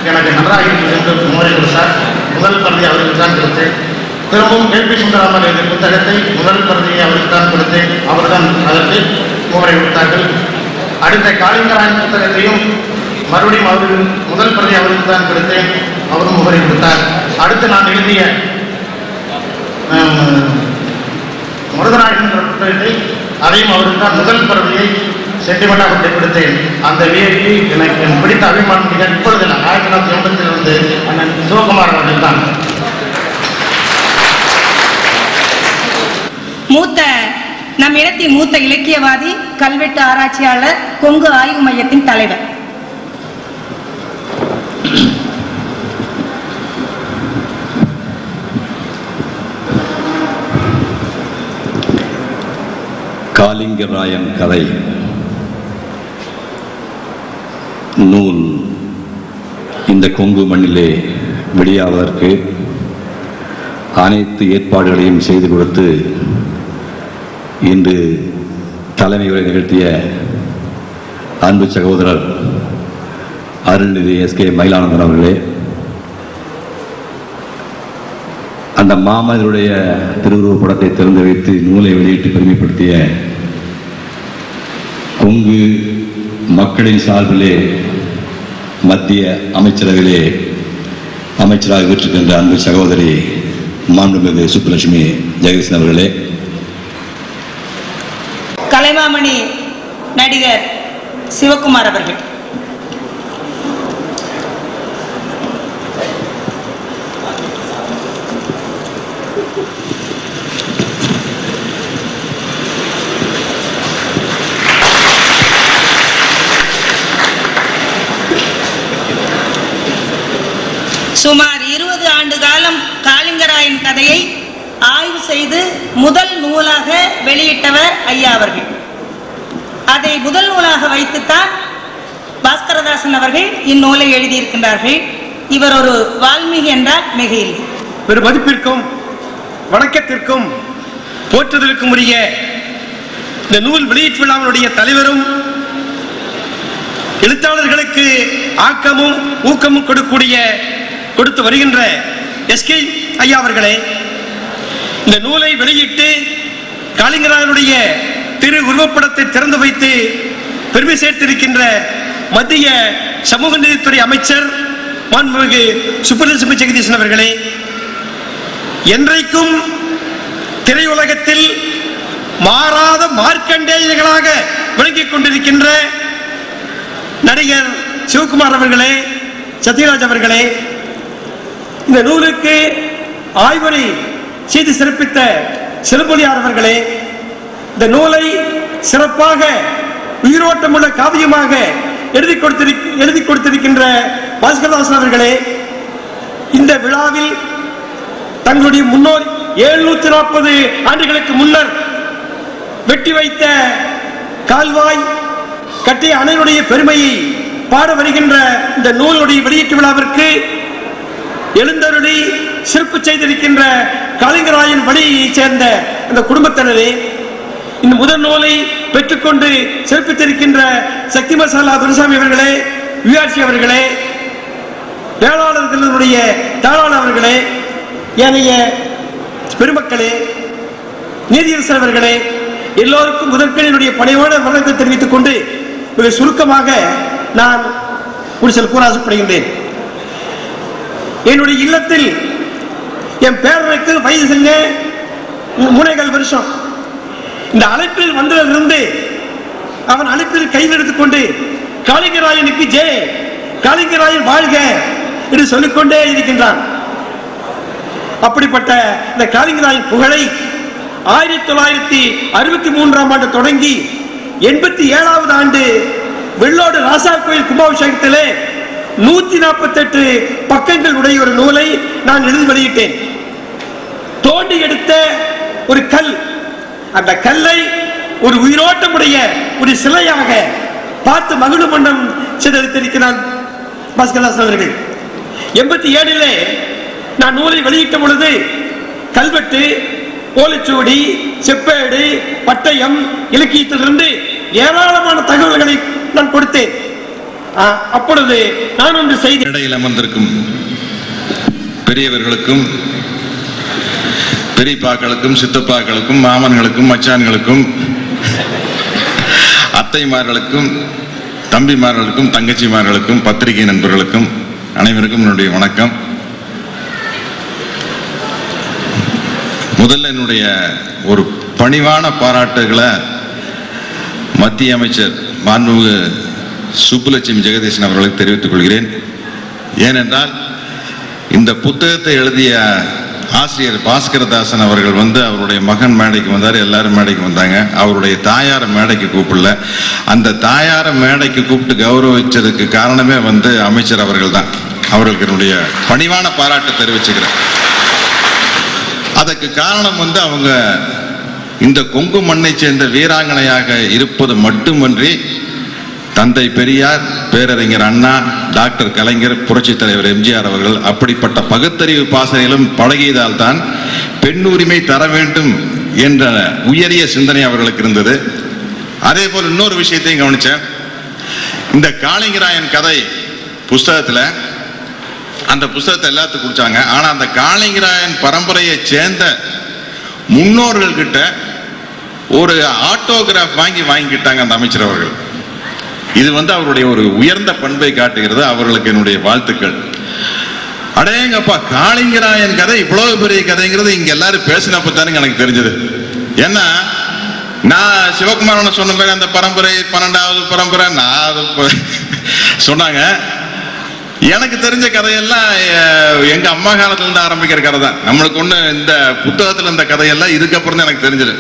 எனக்கு நன்றாக இருக்கிறது என்று முறை கொடுத்தார் முதல் பிரதி அவருக்கு தான் கொடுத்தேன் திரும்பவும் கேபி சுந்தராமன் எழுதிய புத்தகத்தை முதல் பிரதியை அவருக்கு தான் கொடுத்தேன் அவர்தான் அதற்கு முறை கொடுத்தார்கள் அடுத்த காளிங்கராயன் புத்தகத்தையும் மறுபடியும் அவருக்கு முதல் பிரதி அவருக்கு தான் கொடுத்தேன் அவரும் முகரை கொடுத்தார் அடுத்து நான் எழுதிய ஆம், முருகநாயகன் என்ற புத்தகத்தை அதையும் அவருக்கு தான் முதல் பிரதியை சென்டிமெண்டாக கொண்டு கொடுத்தேன் அந்த விஐபி எனக்கு எனக்கு பிடித்த அபிமானம் மிக இப்பொழுது இல்லை ஆயிரத்தி தொள்ளாயிரத்தி எண்பத்திலிருந்து அண்ணன் சிவகுமார் அவர்கள் தான் மூத்த நம் இனத்தின் மூத்த இலக்கியவாதி கல்வெட்டு ஆராய்ச்சியாளர் கொங்கு ஆய்வு மையத்தின் தலைவர் காலிங்கராயன் கதை நூல் இந்த கொங்கு மண்ணிலே வெளியாவதற்கு அனைத்து ஏற்பாடுகளையும் செய்து கொடுத்து இன்று தலைமை உரை நிகழ்த்திய அன்பு சகோதரர் அருள்நிதி எஸ்கே மயிலானந்தன் அவர்களே அந்த மாமனிதருடைய திருவுருவப் படத்தை திறந்து வைத்து நூலை வெளியிட்டு பெருமைப்படுத்திய கொங்கு மக்களின் சார்பிலே மத்திய அமைச்சரவையிலே அமைச்சராக வீற்றிருக்கின்ற அன்பு சகோதரி மாண்புமிகு சுப்புலட்சுமி ஜெகதீசன் அவர்களே கலைமாமணி நடிகர் சிவகுமார் அவர்கள் சுமார் இருபது ஆண்டு காலம் காளிங்கராயன் கதையை ஆய்வு செய்து முதல் நூலாக வெளியிட்டவர் ஐயா அவர்கள் அதை முதல் நூலாக வைத்துத்தான் பாஸ்கரதாசன் அவர்கள் இந்நூலை எழுதியிருக்கின்றார்கள் இவர் ஒரு வால்மீகி என்றால் மிகையில்லை பெரும் மதிப்பிற்கும் வணக்கத்திற்கும் போற்றுதலுக்கும் உரிய இந்த நூல் வெளியீட்டு விழாவினுடைய தலைவரும் எழுத்தாளர்களுக்கு ஆக்கமும் ஊக்கமும் கொடுக்கக்கூடிய கொடுத்து வருகின்ற எஸ்கே ஐயா அவர்களே இந்த நூலை வெளியிட்டு காளிங்கராயனுடைய திரு உருவப்படத்தை திறந்து வைத்து பெருமை சேர்த்திருக்கின்ற மத்திய சமூக நீதித்துறை அமைச்சர் மாண்புமிகு சுப்பலட்சுமி ஜெகதீசன் அவர்களே என்றைக்கும் திரையுலகத்தில் மாறாத மார்க்கண்டேயர்களாக விளங்கிக் கொண்டிருக்கின்ற நடிகர் சிவகுமார் அவர்களே சத்யராஜ் அவர்களே இந்த நூலுக்கு ஆய்வுரை செய்து சிறப்பித்த சிறுபொலியார் அவர்களே இந்த நூலை சிறப்பாக உயிரோட்டமுள்ள காவியமாக எழுதி கொடுத்திரு எழுதி கொடுத்திருக்கின்ற பாஸ்கரதாசன் அவர்களே இந்த விழாவில் தங்களுடைய முன்னோர் எழுநூத்தி நாற்பது ஆண்டுகளுக்கு முன்னர் வெட்டி வைத்த கால்வாய் கட்டிய அணையுடைய பெருமையை பாட வருகின்ற இந்த நூலுடைய வெளியீட்டு விழாவிற்கு எழுந்தருளி சிறப்பு செய்திருக்கின்ற கலிங்கராயன் வழியைச் சேர்ந்த அந்த குடும்பத்தினரே இந்த முதல் நூலை பெற்றுக்கொண்டு சிறப்பித்திருக்கின்ற சக்தி மசாலா துரைசாமி அவர்களே விஆர்சி அவர்களே வேளாளர்களுடைய தாளாளர் அவர்களே ஏனைய பெருமக்களே நீதியரசர் அவர்களே எல்லோருக்கும் முதற்கன் என்னுடைய பணிவான வணக்கத்தை தெரிவித்துக் கொண்டு மிக சுருக்கமாக நான் ஒரு சில கூற ஆசைப்படுகின்றேன் என்னுடைய இல்லத்தில் என் பேரனுக்கு வயது செஞ்ச மூணேகால் வருஷம் இந்த அழைப்பில் வந்ததிலிருந்து அவன் அழைப்பில் கையில் எடுத்துக்கொண்டு காளிங்கராயனுக்கு ஜெய் காளிங்கராயன் வாழ்க என்று சொல்லிக்கொண்டே இருக்கின்றான் அப்படிப்பட்ட இந்த காளிங்கராயன் புகழை ஆயிரத்தி தொள்ளாயிரத்தி அறுபத்தி மூன்றாம் ஆண்டு தொடங்கி எண்பத்தி ஏழாவது ஆண்டு வெள்ளோடு ராசா கோயில் கும்பாபிஷேகத்திலே நூத்தி நாற்பத்தெட்டு பக்கங்கள் உடைய ஒரு நூலை நான் எழுதி வெளியிட்டேன் தோண்டி எடுத்த ஒரு கல் அந்த கல்லை ஒரு உயிரோட்டமுடைய ஒரு சிலையாக பார்த்து மகிழும் மன்றம் சிதறித்திருக்கிறான் பாஸ்கரதாசன் அவர்கள் எண்பத்தி ஏழிலே நான் நூலை வெளியிட்ட பொழுது கல்வெட்டு ஓலைச்சுவடி செப்பேடு பட்டயம் இலக்கியத்திலிருந்து ஏராளமான தகவல்களை நான் கொடுத்தேன் அ- அப்பொழுது நான் ஒன்று செய்தி இடையில் அமர்ந்திருக்கும் பெரியவர்களுக்கும் பெரியப்பாக்களுக்கும் சித்தப்பாக்களுக்கும் மாமன்களுக்கும் மச்சான்களுக்கும் அத்தைமார்களுக்கும் தம்பிமார்களுக்கும் தங்கச்சிமார்களுக்கும் பத்திரிகை நண்பர்களுக்கும் அனைவருக்கும் என்னுடைய வணக்கம் முதல்ல என்னுடைய ஒரு பணிவான பாராட்டுகளை மத்திய அமைச்சர் மாண்புமிகு சுப்புலட்சுமி ஜெகதீசன் அவர்களுக்கு தெரிவித்துக் கொள்கிறேன் ஏனென்றால் இந்த புத்தகத்தை எழுதிய ஆசிரியர் பாஸ்கரதாசன் அவர்கள் வந்து அவருடைய மகன் மேடைக்கு வந்தார் எல்லாரும் மேடைக்கு வந்தாங்க அவருடைய தாயார மேடைக்கு கூப்பிடல அந்த தாயார மேடைக்கு கூப்பிட்டு கௌரவிச்சதுக்கு காரணமே வந்து அமைச்சர் அவர்கள் தான் அவர்களுக்கு என்னுடைய பணிவான பாராட்டை தெரிவிச்சுக்கிறேன் அதற்கு காரணம் வந்து அவங்க இந்த கொங்கு மண்ணை சேர்ந்த வீராங்கனையாக இருப்பது மட்டுமன்றி தந்தை பெரியார் பேரறிஞர் அண்ணா டாக்டர் கலைஞர் புரட்சித் தலைவர் எம்ஜிஆர் அவர்கள் அப்படிப்பட்ட பகுத்தறிவு பாசனையிலும் பழகியதால் தான் பெண் உரிமை தர வேண்டும் என்ற உயரிய சிந்தனை அவர்களுக்கு இருந்தது அதே போல் இன்னொரு விஷயத்தையும் கவனிச்சேன் இந்த காளிங்கராயன் கதை புஸ்தகத்துல அந்த புஸ்தகத்தை எல்லாத்துக்கும் குடிச்சாங்க ஆனா அந்த காளிங்கராயன் பரம்பரையை சேர்ந்த முன்னோர்கள் கிட்ட ஒரு ஆட்டோகிராஃப் வாங்கி வாங்கிக்கிட்டாங்க அந்த அமைச்சர் அவர்கள் இது வந்து அவருடைய ஒரு உயர்ந்த பண்பை காட்டுகிறது அவர்களுக்கு என்னுடைய வாழ்த்துக்கள் அடேங்கப்பா காளிங்கராயன் கதை இவ்வளவு பெரிய கதைங்கிறது இங்க எல்லாரும் பேசினப்ப தானுங்க எனக்கு தெரிஞ்சது ஏன்னா நான் சிவகுமாரன் சொன்ன மாதிரி அந்த பரம்பரை பன்னெண்டாவது பரம்பரை நான் அது ப- சொன்னாங்க எனக்கு தெரிஞ்ச கதையெல்லாம் அஹ், எங்க அம்மா காலத்துல இருந்து ஆரம்பிக்கிற கதை தான் நம்மளுக்கு ஒண்ணு இந்த புத்தகத்துல இந்த கதையெல்லாம் இதுக்கப்புறம் தான் எனக்கு தெரிஞ்சது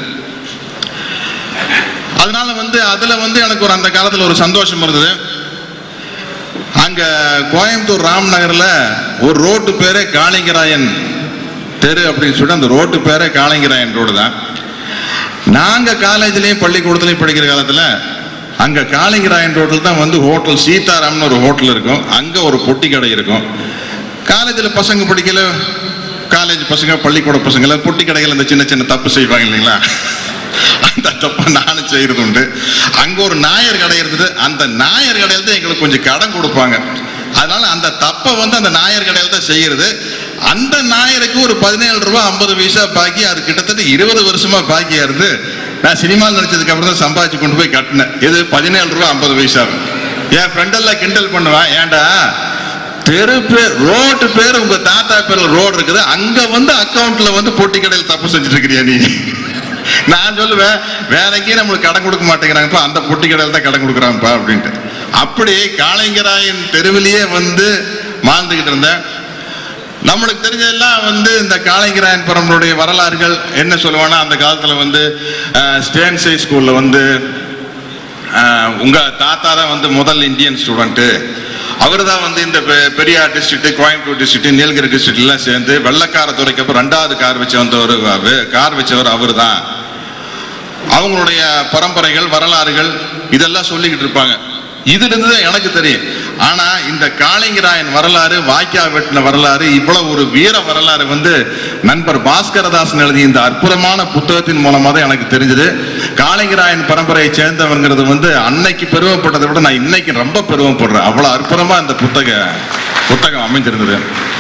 அதனால வந்து அதுல வந்து எனக்கு ஒரு அந்த காலத்துல ஒரு சந்தோஷம் இருந்தது அங்க கோயம்புத்தூர் ராம்நகர்ல ஒரு ரோட்டு பேரே காளிங்கராயன் தெரு அப்படின்னு சொல்லிட்டு அந்த ரோட்டு பேரே காளிங்கராயன் ரோடு தான் நாங்க காலேஜ்லயும் பள்ளிக்கூடத்துலயும் படிக்கிற காலத்துல அங்க காளிங்கராயன் ரோட்டில் தான் வந்து ஹோட்டல் சீதாராம்னு ஒரு ஹோட்டல் இருக்கும் அங்க ஒரு பொட்டி கடை இருக்கும் காலேஜில் பசங்க படிக்கல காலேஜ் பசங்க பள்ளிக்கூட பசங்கள பொட்டி கடைகள் இந்த சின்ன சின்ன தப்பு செய்வாங்க இல்லைங்களா அந்த தப்பை நானும் செய்யறது உண்டு அங்க ஒரு நாயர் கடை இருந்தது அந்த நாயர் கடையில் தான் எங்களுக்கு கொஞ்சம் கடன் கொடுப்பாங்க அதனால அந்த தப்பை வந்து அந்த நாயர் கடையில் தான் செய்யறது அந்த நாயருக்கு ஒரு பதினேழு ரூபாய் ஐம்பது பைசா பாக்கி அது கிட்டத்தட்ட இருபது வருஷமா பாக்கியா இருந்து நான் சினிமாவில் நடிச்சதுக்கு அப்புறம் தான் சம்பாதிச்சு கொண்டு போய் கட்டினேன் இது பதினேழு ரூபாய் ஐம்பது பைசா என் ஃப்ரெண்டெல்லாம் கிண்டல் பண்ணுவேன் ஏன்டா தெரு பேர் ரோட்டு பேர் உங்க தாத்தா பேர்ல ரோடு இருக்குது அங்க வந்து அக்கவுண்ட்ல வந்து பொட்டி கடையில் தப்பு செஞ்சுட்டு இருக்கிறியா நீ நான் சொல்லுவேன் வேற எங்கேயும் நம்மளுக்கு கடன் கொடுக்க மாட்டேங்கிறாங்கப்பா அந்த பொட்டி கடையில் தான் கடன் கொடுக்குறாங்கப்பா அப்படின்ட்டு அப்படி காளைங்கராயன் தெருவிலேயே வந்து வாழ்ந்துகிட்டு இருந்தேன் நம்மளுக்கு தெரிஞ்சதெல்லாம் வந்து இந்த காளைங்கராயன் பரம்பருடைய வரலாறுகள் என்ன சொல்லுவானா அந்த காலத்துல வந்து ஸ்டேன்சை ஸ்கூல்ல வந்து ஆஹ், உங்க தாத்தா தான் வந்து முதல் இந்தியன் ஸ்டூடெண்ட் அவர் தான் வந்து இந்த பெ- Periyar district Coimbatore district Nilgiri district எல்லாம் சேர்ந்து வெள்ளக்கார துறைக்கு அப்புறம் ரெண்டாவது கார் வச்சு வந்தவர் கார் வச்சவர் அவர் தான் அவங்களுடைய பரம்பரைகள் வரலாறுகள் இதெல்லாம் சொல்லிக்கிட்டு இருப்பாங்க இதுல இருந்து தான் எனக்கு தெரியும் ஆனா இந்த காளிங்கராயன் வரலாறு வாய்க்கா வெட்டின வரலாறு இவ்வளவு ஒரு வீர வரலாறு வந்து நண்பர் பாஸ்கரதாசன் எழுதிய இந்த அற்புதமான புத்தகத்தின் மூலமா தான் எனக்கு தெரிஞ்சது காளிங்கராயன் பரம்பரையை சேர்ந்தவங்கிறது வந்து அன்னைக்கு பெருமைப்பட்டதை விட நான் இன்னைக்கு ரொம்ப பெருமைப்படுறேன் அவ்வளவு அற்புதமா இந்த புத்தக புத்தகம் அமைஞ்சிருந்தது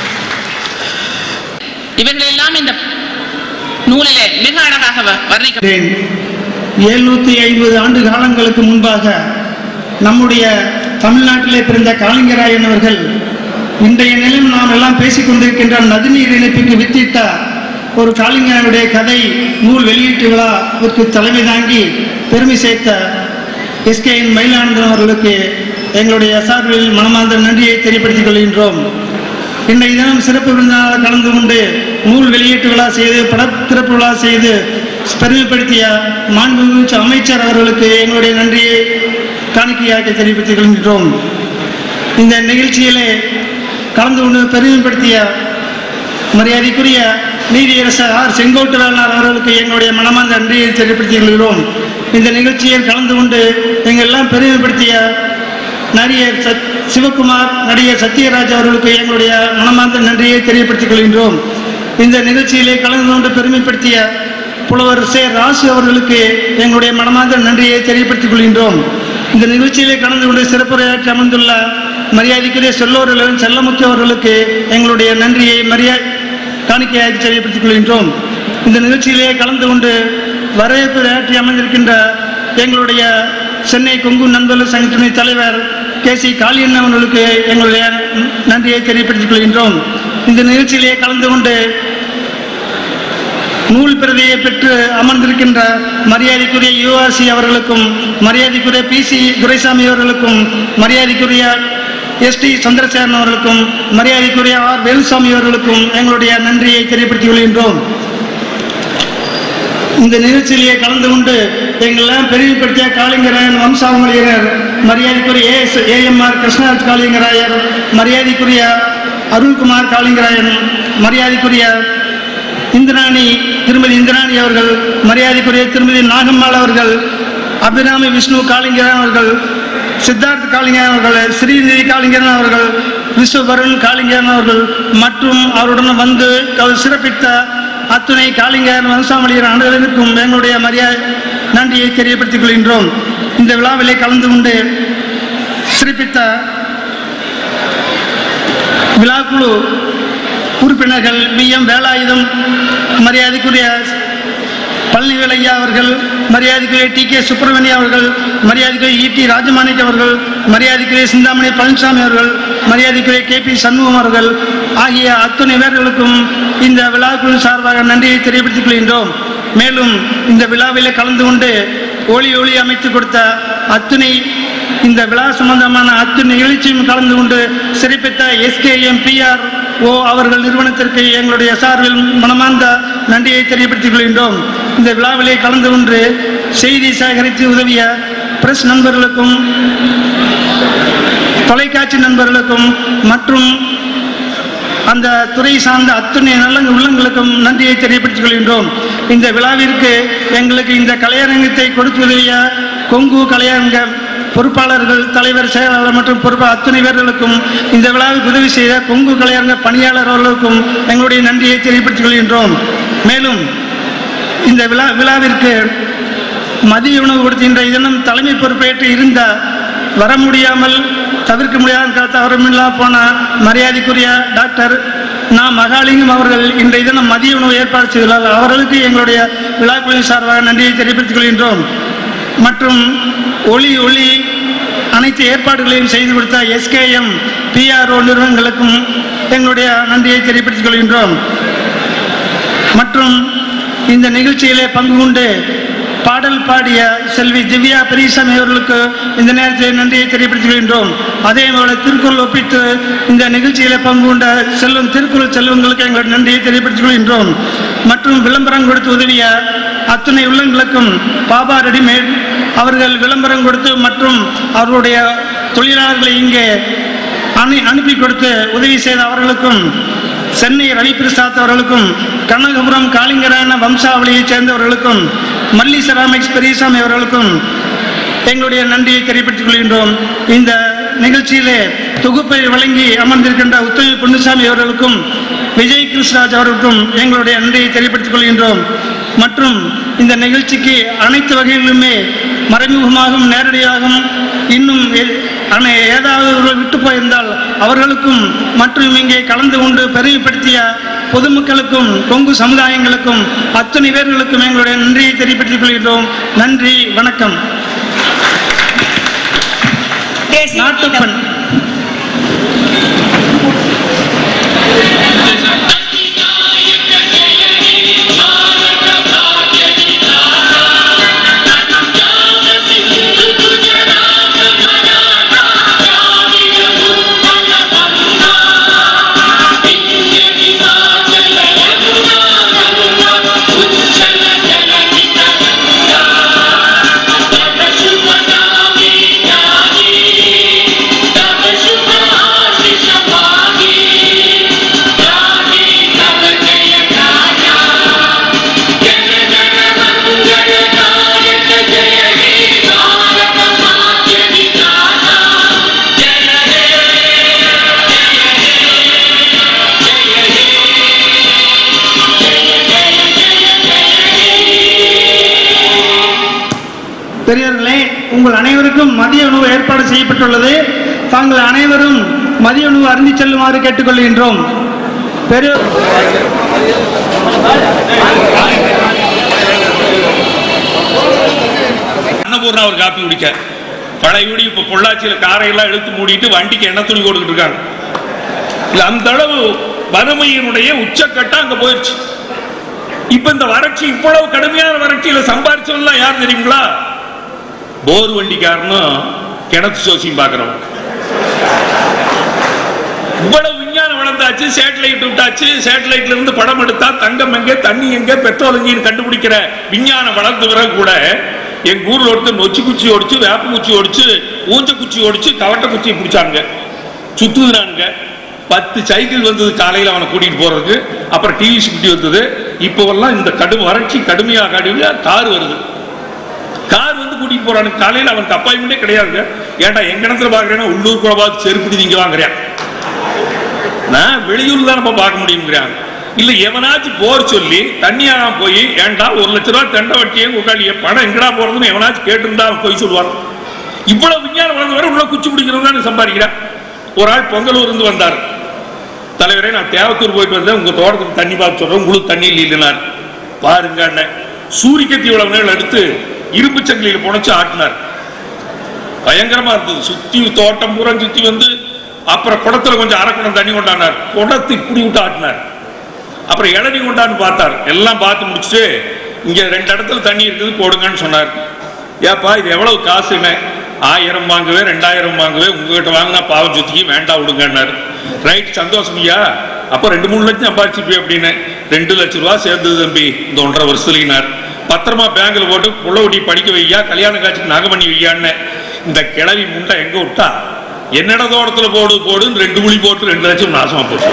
இவர்கள் எல்லாம் இந்த நூலிலே மிக அழகாக வ- வர்ணிக்க எழுநூத்தி ஐம்பது ஆண்டு காலங்களுக்கு முன்பாக நம்முடைய தமிழ்நாட்டிலே பிறந்த காளிங்கராயன் அவர்கள் இன்றைய நிலையில் நாம் எல்லாம் பேசிக் கொண்டிருக்கின்ற நதிநீர் இணைப்புக்கு வித்திட்ட ஒரு காளிங்கனுடைய கதை நூல் வெளியீட்டு விழாவிற்கு தலைமை தாங்கி பெருமை சேர்த்த எஸ்கேஎன் மயிலானந்தன் அவர்களுக்கு எங்களுடைய சார்பில் மனமார்ந்த நன்றியை தெரியப்படுத்திக் கொள்கின்றோம் இன்றைய தினம் சிறப்பு விருந்தினராக கலந்து கொண்டு நூல் வெளியீட்டு விழா செய்து படத்திறப்பு விழா செய்து பெருமைப்படுத்திய மாண்புமிகு அமைச்சர் அவர்களுக்கு எங்களுடைய நன்றியை காணிக்கையாக தெரிவித்துக் கொள்கின்றோம் இந்த நிகழ்ச்சியிலே கலந்து கொண்டு பெருமைப்படுத்திய மரியாதைக்குரிய நீதியரசர் ஆர் செங்கோட்டுவேலனார் அவர்களுக்கு எங்களுடைய மனமார்ந்த நன்றியை தெரியப்படுத்திக் கொள்கிறோம் இந்த நிகழ்ச்சியில் கலந்து கொண்டு எங்கள் எல்லாம் பெருமைப்படுத்திய நடிகர் சத் சிவகுமார் நடிகர் சத்யராஜ் அவர்களுக்கு எங்களுடைய மனமார்ந்த நன்றியை தெரியப்படுத்திக் கொள்கின்றோம் இந்த நிகழ்ச்சியிலே கலந்து கொண்டு பெருமைப்படுத்திய புலவர் சே ராசு அவர்களுக்கு எங்களுடைய மனமார்ந்த நன்றியை தெரியப்படுத்திக் கொள்கின்றோம் இந்த நிகழ்ச்சியிலே கலந்து கொண்டு சிறப்புரையாற்றி அமர்ந்துள்ள மரியாதைக்குரிய செல்லோர்களும் செல்லமுக்கிய அவர்களுக்கு எங்களுடைய நன்றியை மரியா காணிக்கையாக தெரியப்படுத்திக் கொள்கின்றோம் இந்த நிகழ்ச்சியிலே கலந்து கொண்டு வரவேற்புரையாற்றி அமர்ந்திருக்கின்ற எங்களுடைய சென்னை கொங்கு நண்பர்கள் சங்கத்தின் தலைவர் கே சி காளியண்ணன் அவர்களுக்கு எங்களுடைய நன்றியை தெரியப்படுத்திக் கொள்கின்றோம் இந்த நிகழ்ச்சியிலே கலந்து கொண்டு நூல் பிரதியை பெற்று அமர்ந்திருக்கின்ற மரியாதைக்குரிய யுஆர்சி அவர்களுக்கும் மரியாதைக்குரிய பி சி துரைசாமி அவர்களுக்கும் மரியாதைக்குரிய எஸ் டி சந்திரசேகரன் அவர்களுக்கும் மரியாதைக்குரிய ஆர் வேலுசாமி அவர்களுக்கும் எங்களுடைய நன்றியை தெரியப்படுத்திக் கொள்கின்றோம் இந்த நிகழ்ச்சியிலேயே கலந்து கொண்டு எங்களெல்லாம் பெருமைப்படுத்திய காளிங்கராயன் வம்சாவளியினர் மரியாதைக்குரிய ஏஎஸ் ஏஎம்ஆர் கிருஷ்ணராஜ் காளிங்கராயர் மரியாதைக்குரிய அருள்குமார் காளிங்கராயன் மரியாதைக்குரிய இந்திராணி திருமதி இந்திராணி அவர்கள் மரியாதைக்குரிய திருமதி நாகம்மாள் அவர்கள் அபிராமி விஷ்ணு காளிங்கரன் அவர்கள் சித்தார்த் காளிங்கரன் அவர்கள் ஸ்ரீநிதி காளிங்கரன் அவர்கள் விஸ்வபருண் காளிங்கரன் அவர்கள் மற்றும் அவருடன் வந்து அவர் சிறப்பித்த அத்துணை காளிங்கரன் வம்சாவளியர் அனைவருக்கும் எங்களுடைய மரியாதை நன்றியை தெரியப்படுத்திக் கொள்கின்றோம் இந்த விழாவிலே கலந்து கொண்டு சிறப்பித்த விழாக்குழு உறுப்பினர்கள் வி எம் வேலாயுதம் மரியாதைக்குரிய பழனிவேல் ஐயா அவர்கள் மரியாதைக்குரிய டி கே சுப்பிரமணிய அவர்கள் மரியாதைக்குரிய இ டி ராஜமாணிக் அவர்கள் மரியாதைக்குரிய சிந்தாமணி பழனிசாமி அவர்கள் மரியாதைக்குரிய கே பி சண்முகம் அவர்கள் ஆகிய அத்துணை பேர்களுக்கும் இந்த விழாக்குழு சார்பாக நன்றியை தெரியப்படுத்திக் கொள்கின்றோம் மேலும் இந்த விழாவிலே கலந்து கொண்டு ஒளி ஒளி அமைத்து கொடுத்த அத்துணை இந்த விழா சம்பந்தமான அத்துணை நிகழ்ச்சியும் கலந்து கொண்டு சிறப்பித்த எஸ்கேஎம் பிஆர் ஓ அவர்கள் நிறுவனத்திற்கு எங்களுடைய சார்பில் மனமார்ந்த நன்றியை தெரியப்படுத்திக் கொள்கின்றோம் இந்த விழாவிலே கலந்து கொண்டு செய்தி சேகரித்து உதவிய பிரஸ் நண்பர்களுக்கும் தொலைக்காட்சி நண்பர்களுக்கும் மற்றும் அந்த துறை சார்ந்த அத்துணை நல்ல உள்ளங்களுக்கும் நன்றியை தெரியப்படுத்திக் கொள்கின்றோம் இந்த விழாவிற்கு எங்களுக்கு இந்த கலையரங்கத்தை கொடுத்து உதவிய கொங்கு கலையரங்க பொறுப்பாளர்கள் தலைவர் செயலாளர் மற்றும் பொறுப்பு அத்துணை பேர்களுக்கும் இந்த விழாவுக்கு உதவி செய்த கொங்கு கலையரங்க பணியாளர் அவர்களுக்கும் எங்களுடைய நன்றியை தெரியப்படுத்திக் கொள்கின்றோம் மேலும் இந்த விழா விழாவிற்கு மதிய உணவு கொடுக்கின்ற தினம் தலைமை பொறுப்பேற்று இருந்த வர முடியாமல் தவிர்க்க முடியாத காலத்து அவரமில்லா போன மரியாதைக்குரிய டாக்டர் நா மகாலிங்கம் அவர்கள் இன்றைய தினம் மதிய உணவு ஏற்பாடு செய்துள்ளார் அவர்களுக்கு எங்களுடைய விழாக்குழுவின் சார்பாக நன்றியை தெரிவித்துக் கொள்கின்றோம் மற்றும் ஒளி ஒளி அனைத்து ஏற்பாடுகளையும் செய்து கொடுத்த எஸ்கேஎம் பிஆர்ஓ நிறுவனங்களுக்கும் எங்களுடைய நன்றியை தெரிவித்துக் கொள்கின்றோம் மற்றும் இந்த நிகழ்ச்சியிலே பங்கு கொண்டு பாடல் பாடிய செல்வி திவ்யா பெரியசாமி அவர்களுக்கு இந்த நேரத்தில் நன்றியை தெரியப்படுத்திக் கொள்கின்றோம் அதே போல திருக்குறள் ஒப்பித்து இந்த நிகழ்ச்சியிலே பங்கு கொண்ட செல்வம் திருக்குறள் செல்வங்களுக்கு எங்களுடைய நன்றியை தெரியப்படுத்திக் கொள்கின்றோம் மற்றும் விளம்பரம் கொடுத்து உதவிய அத்துணை உள்ளங்களுக்கும் பாபா ரெடிமேட் அவர்கள் விளம்பரம் கொடுத்து மற்றும் அவர்களுடைய தொழிலாளர்களை இங்கே அனு அனுப்பி கொடுத்து உதவி செய்த அவர்களுக்கும் சென்னை ரவி பிரசாத் அவர்களுக்கும் கனகபுரம் காளிங்கராயண வம்சாவளியைச் சேர்ந்தவர்களுக்கும் மல்லி செராமிக்ஸ் பெரியசாமி அவர்களுக்கும் எங்களுடைய நன்றியை தெரிவித்துக் கொள்கின்றோம் இந்த நிகழ்ச்சியிலே தொகுப்பை வழங்கி அமர்ந்திருக்கின்ற உத்தமி பொன்னுசாமி அவர்களுக்கும் விஜய் கிருஷ்ணராஜ் அவர்களுக்கும் எங்களுடைய நன்றியை தெரிவித்துக் கொள்கின்றோம் மற்றும் இந்த நிகழ்ச்சிக்கு அனைத்து வகைகளிலுமே மறைமுகமாகவும் நேரடியாகவும் இன்னும் எ- அனை- ஏதாவது ஒருவர் விட்டு போயிருந்தால் அவர்களுக்கும் மற்றும் இங்கே கலந்து கொண்டு பெருமைப்படுத்திய பொதுமக்களுக்கும் கொங்கு சமுதாயங்களுக்கும் அத்தனை பேர்களுக்கும் எங்களுடைய நன்றியை தெரிவித்துக் கொள்கின்றோம் நன்றி வணக்கம் நாட்டுப்பண் பெரியவர்களே உங்கள் அனைவருக்கும் மதிய உணவு ஏற்பாடு செய்யப்பட்டுள்ளது தாங்கள் அனைவரும் மதிய உணவு அருந்தி செல்லுமாறு கேட்டுக்கொள்கின்றோம் பெரு அன்னபூர்ணா ஒரு காப்பி குடிக்க பழையபடி இப்ப பொள்ளாச்சியில காரையெல்லாம் இழுத்து மூடிட்டு வண்டிக்கு எண்ணெய் துணி போட்டுக்கிட்டு இருக்காங்க இல்ல அந்த அளவு வறுமையினுடைய உச்சக்கட்டம் அங்க போயிடுச்சு இப்ப இந்த வறட்சி இவ்வளவு கடுமையான வறட்சியில சம்பாரிச்சவங்க யார் தெரியுங்களா போர் வண்டிக்காரனும் கிணத்து சோசியும் பாக்குறோம் இவ்வளவு விஞ்ஞானம் வளர்ந்தாச்சு சேட்டலைட் விட்டாச்சு சேட்டலைட்ல இருந்து படம் எடுத்தா தங்கம் எங்க தண்ணி எங்க பெட்ரோல் எங்கன்னு கண்டுபிடிக்கிற விஞ்ஞானம் வளர்ந்த பிறகு கூட எங்க ஊர்ல ஒருத்தர் நொச்சி குச்சி ஒடிச்சு வேப்ப குச்சி ஒடிச்சு ஊஞ்ச குச்சி ஒடிச்சு கவட்ட குச்சியை பிடிச்சாங்க சுத்துதுனானுங்க பத்து சைக்கிள் வந்தது காலையில அவனை கூட்டிட்டு போறதுக்கு அப்புறம் டிவி சுட்டி வந்தது இப்போவெல்லாம் இந்த கடும் வறட்சி கடுமையா கடுமையா கார் வருது கார் வந்து கூட்டிட்டு போறானுங்க காலையில அவனுக்கு அப்பாயின்மெண்டே கிடையாதுங்க ஏன்டா எங்க இடத்துல பாக்குறேன்னா உள்ளூர் கூட பார்த்து செருப்புடி நீங்க வாங்குறேன் நான் வெளியூர்ல தான் நம்ம பார்க்க முடியுங்கிறாங்க இல்ல எவனாச்சும் போர் சொல்லி தண்ணியாக போய் ஏன்டா ஒரு லட்ச ரூபா தண்டை வட்டியே உட்காலிய பணம் எங்கடா போறதுன்னு எவனாச்சும் கேட்டிருந்தா அவன் போய் சொல்லுவான் இவ்வளவு விஞ்ஞானம் வளர்ந்து வர உள்ள குச்சி பிடிக்கிறது தான் சம்பாதிக்கிறான் ஒரு ஆள் பொங்கலூர் இருந்து வந்தார் தலைவரே நான் தேவத்தூர் போயிட்டு வந்தேன் உங்க தோட்டத்துக்கு தண்ணி பார்த்து சொல்றேன் உங்களுக்கு தண்ணி இல்லைனார் பாருங்க அண்ணன் சூரிக்கத்தி இவ்வளவு நேரம் எடுத்து இரும்பு சங்கிலியில் புனைச்சு ஆட்டினார் பயங்கரமா இருந்தது சுத்தி தோட்டம் பூரா சுத்தி வந்து அப்புறம் குடத்துல கொஞ்சம் அரைக்குடம் தண்ணி கொண்டாடினார் குடத்தை இப்படி விட்டு ஆட்டினார் அப்புறம் இளநீ கொண்டான்னு பார்த்தார் எல்லாம் பார்த்து முடிச்சுட்டு இங்க ரெண்டு இடத்துல தண்ணி இருக்குது போடுங்கன்னு சொன்னார் ஏப்பா இது எவ்வளவு காசுன்னு ஆயிரம் வாங்குவேன் ரெண்டாயிரம் வாங்குவேன் உங்ககிட்ட வாங்கினா பாவம் சுத்திக்கு வேண்டாம் விடுங்கன்னாரு ரைட் சந்தோஷம் ஐயா அப்போ ரெண்டு மூணு லட்சம் சம்பாதிச்சுப்பே அப்படின்னு ரெண்டு லட்சம் ரூபா சேர்ந்தது தம்பி இந்த ஒன்றரை வருஷத்துலினார் பத்திரமா பேங்க்ல போட்டு புள்ள ஊட்டி படிக்க வையா கல்யாண காட்சிக்கு நகை பண்ணி வையான்னு இந்த கிளவி முண்டை எங்க விட்டா என்னடா தோட்டத்துல போடு போடுன்னு ரெண்டு குழி போட்டு ரெண்டு லட்சம் நாசமா போச்சு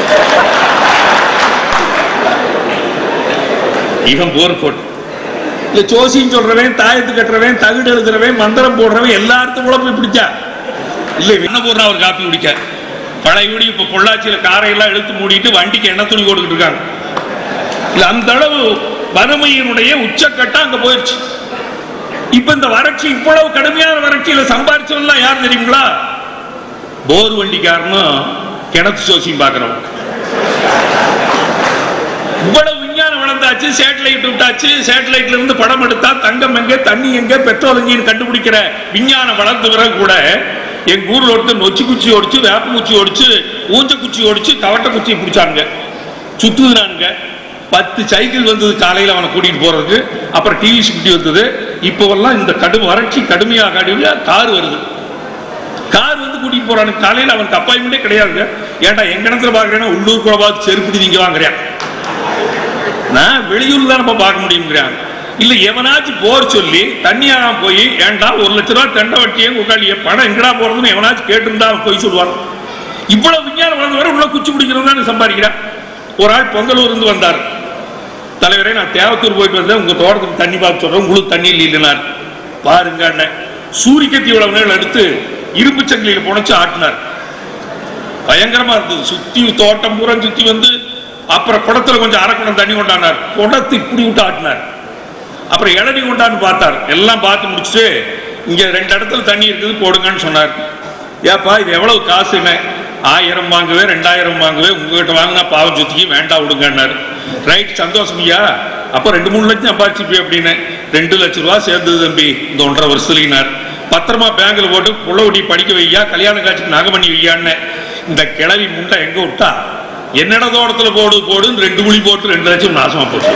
இவன் போர் போட்டு இல்ல ஜோசியம் சொல்றவன் தாயத்து கட்டுறவன் தகுடு எழுதுறவன் மந்திரம் போடுறவன் எல்லாத்துக்கும் கூட போய் பிடிச்சா இல்ல என்ன போடுறா ஒரு காப்பி குடிக்க பழையபடி இப்ப பொள்ளாச்சியில காரையெல்லாம் இழுத்து மூடிட்டு வண்டிக்கு எண்ணெய் துணி போட்டுக்கிட்டு இருக்காங்க இல்ல அந்த அளவு வறுமையினுடைய உச்சக்கட்டம் அங்க போயிடுச்சு இப்ப இந்த வறட்சி இவ்வளவு கடுமையான வறட்சியில சம்பாரிச்சவங்க யார் தெரியுங்களா போர் வண்டிக்காரனும் கிணத்து சோசியும் பாக்குறோம் இவ்வளவு விஞ்ஞானம் வளர்ந்தாச்சு சேட்டலைட் விட்டாச்சு சேட்டலைட்ல இருந்து படம் எடுத்தா தங்கம் எங்க தண்ணி எங்க பெட்ரோல் எங்கன்னு கண்டுபிடிக்கிற விஞ்ஞானம் வளர்ந்த பிறகு கூட எங்க ஊர்ல ஒருத்தர் நொச்சி குச்சி ஒடிச்சு வேப்ப குச்சி ஒடிச்சு ஊஞ்ச குச்சி ஒடிச்சு கவட்ட குச்சியை பிடிச்சாங்க சுத்துதுனானுங்க பத்து சைக்கிள் வந்தது காலையில அவனை கூட்டிட்டு போறதுக்கு அப்புறம் டிவி சுட்டி வந்தது இப்போவெல்லாம் இந்த கடும் வறட்சி கடுமையா கடுமையா கார் வருது கார் வந்து கூட்டிட்டு போறானுங்க காலையில அவனுக்கு அப்பாயின்மெண்டே கிடையாதுங்க ஏன்டா எங்க இடத்துல பாக்குறேன்னா உள்ளூர் கூட பார்த்து செருப்புடி நீங்க வாங்குறேன் நான் வெளியூர்ல தான் நம்ம பார்க்க முடியுங்கிறாங்க இல்ல எவனாச்சும் போர் சொல்லி தண்ணியாக போய் ஏன்டா ஒரு லட்ச ரூபா தண்டை வட்டியே உட்காலிய பணம் எங்கடா போறதுன்னு எவனாச்சும் கேட்டிருந்தா அவன் போய் சொல்லுவான் இவ்வளவு விஞ்ஞானம் வளர்ந்து வர உள்ள குச்சி பிடிக்கிறது தான் சம்பாதிக்கிறான் ஒரு ஆள் பொங்கலூர் இருந்து வந்தார் தலைவரே நான் தேவத்தூர் போயிட்டு வந்தேன் உங்க தோட்டத்துக்கு தண்ணி பார்த்து சொல்றேன் உங்களுக்கு தண்ணி இல்லைனார் பாருங்க அண்ணன் சூரிக்கத்தி இவ்வளவு நேரம் எடுத்து இரும்பு சங்கிலியில புனைச்சு ஆட்டினார் பயங்கரமா இருந்தது சுத்தி தோட்டம் பூரா சுத்தி வந்து அப்புறம் குடத்துல கொஞ்சம் அரைக்குடம் தண்ணி கொண்டாடினார் குடத்தை இப்படி விட்டு ஆட்டினார் அப்புறம் இளநீ கொண்டான்னு பார்த்தார் எல்லாம் பார்த்து முடிச்சுட்டு இங்க ரெண்டு இடத்துல தண்ணி இருக்குது போடுங்கன்னு சொன்னார் ஏப்பா இது எவ்வளவு காசுன்னு ஆயிரம் வாங்குவேன் ரெண்டாயிரம் வாங்குவேன் உங்ககிட்ட வாங்கினா பாவம் சுத்திக்கு வேண்டாம் விடுங்கன்னாரு ரைட் சந்தோஷம் ஐயா அப்ப ரெண்டு மூணு லட்சம் சம்பாதிச்சுப்பே அப்படின்னு ரெண்டு லட்சம் ரூபா சேர்ந்தது தம்பி இந்த ஒன்றரை வருஷத்துலினார் பத்திரமா பேங்க்ல போட்டு புள்ள ஊட்டி படிக்க வையா கல்யாண காட்சிக்கு நகை பண்ணி வையான்னு இந்த கிளவி முண்டை எங்க விட்டா என்னடா தோட்டத்துல போடு போடுன்னு ரெண்டு குழி போட்டு ரெண்டு லட்சம் நாசமா போச்சு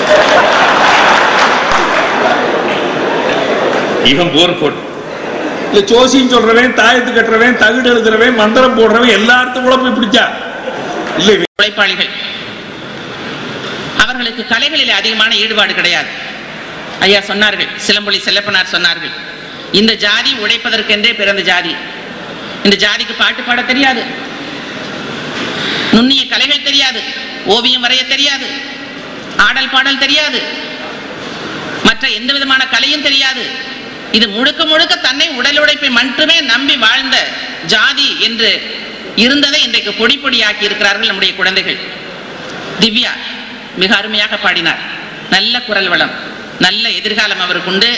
இவன் போர் போட்டு இல்ல ஜோசியம் சொல்றவன் தாயத்து கட்டுறவன் தகுடு எழுதுறவன் மந்திரம் போடுறவன் எல்லாத்துக்கும் கூட போய் பிடிச்சா இல்ல உழைப்பாளிகள் அவர்களுக்கு கலைகளில் அதிகமான ஈடுபாடு கிடையாது ஐயா சொன்னார்கள் சிலம்பொலி செல்லப்பனார் சொன்னார்கள் இந்த ஜாதி உழைப்பதற்கென்றே பிறந்த ஜாதி இந்த ஜாதிக்கு பாட்டு பாட தெரியாது நுண்ணிய கலைகள் தெரியாது ஓவியம் வரைய தெரியாது ஆடல் பாடல் தெரியாது மற்ற எந்த விதமான கலையும் தெரியாது இது முழுக்க முழுக்க தன்னை உடல் உழைப்பை மட்டுமே நம்பி வாழ்ந்த ஜாதி என்று இருந்ததை இன்றைக்கு பொடி பொடியாக்கி இருக்கிறார்கள் நம்முடைய குழந்தைகள் திவ்யா மிக அருமையாக பாடினார் நல்ல குரல் வளம் நல்ல எதிர்காலம் அவருக்கு உண்டு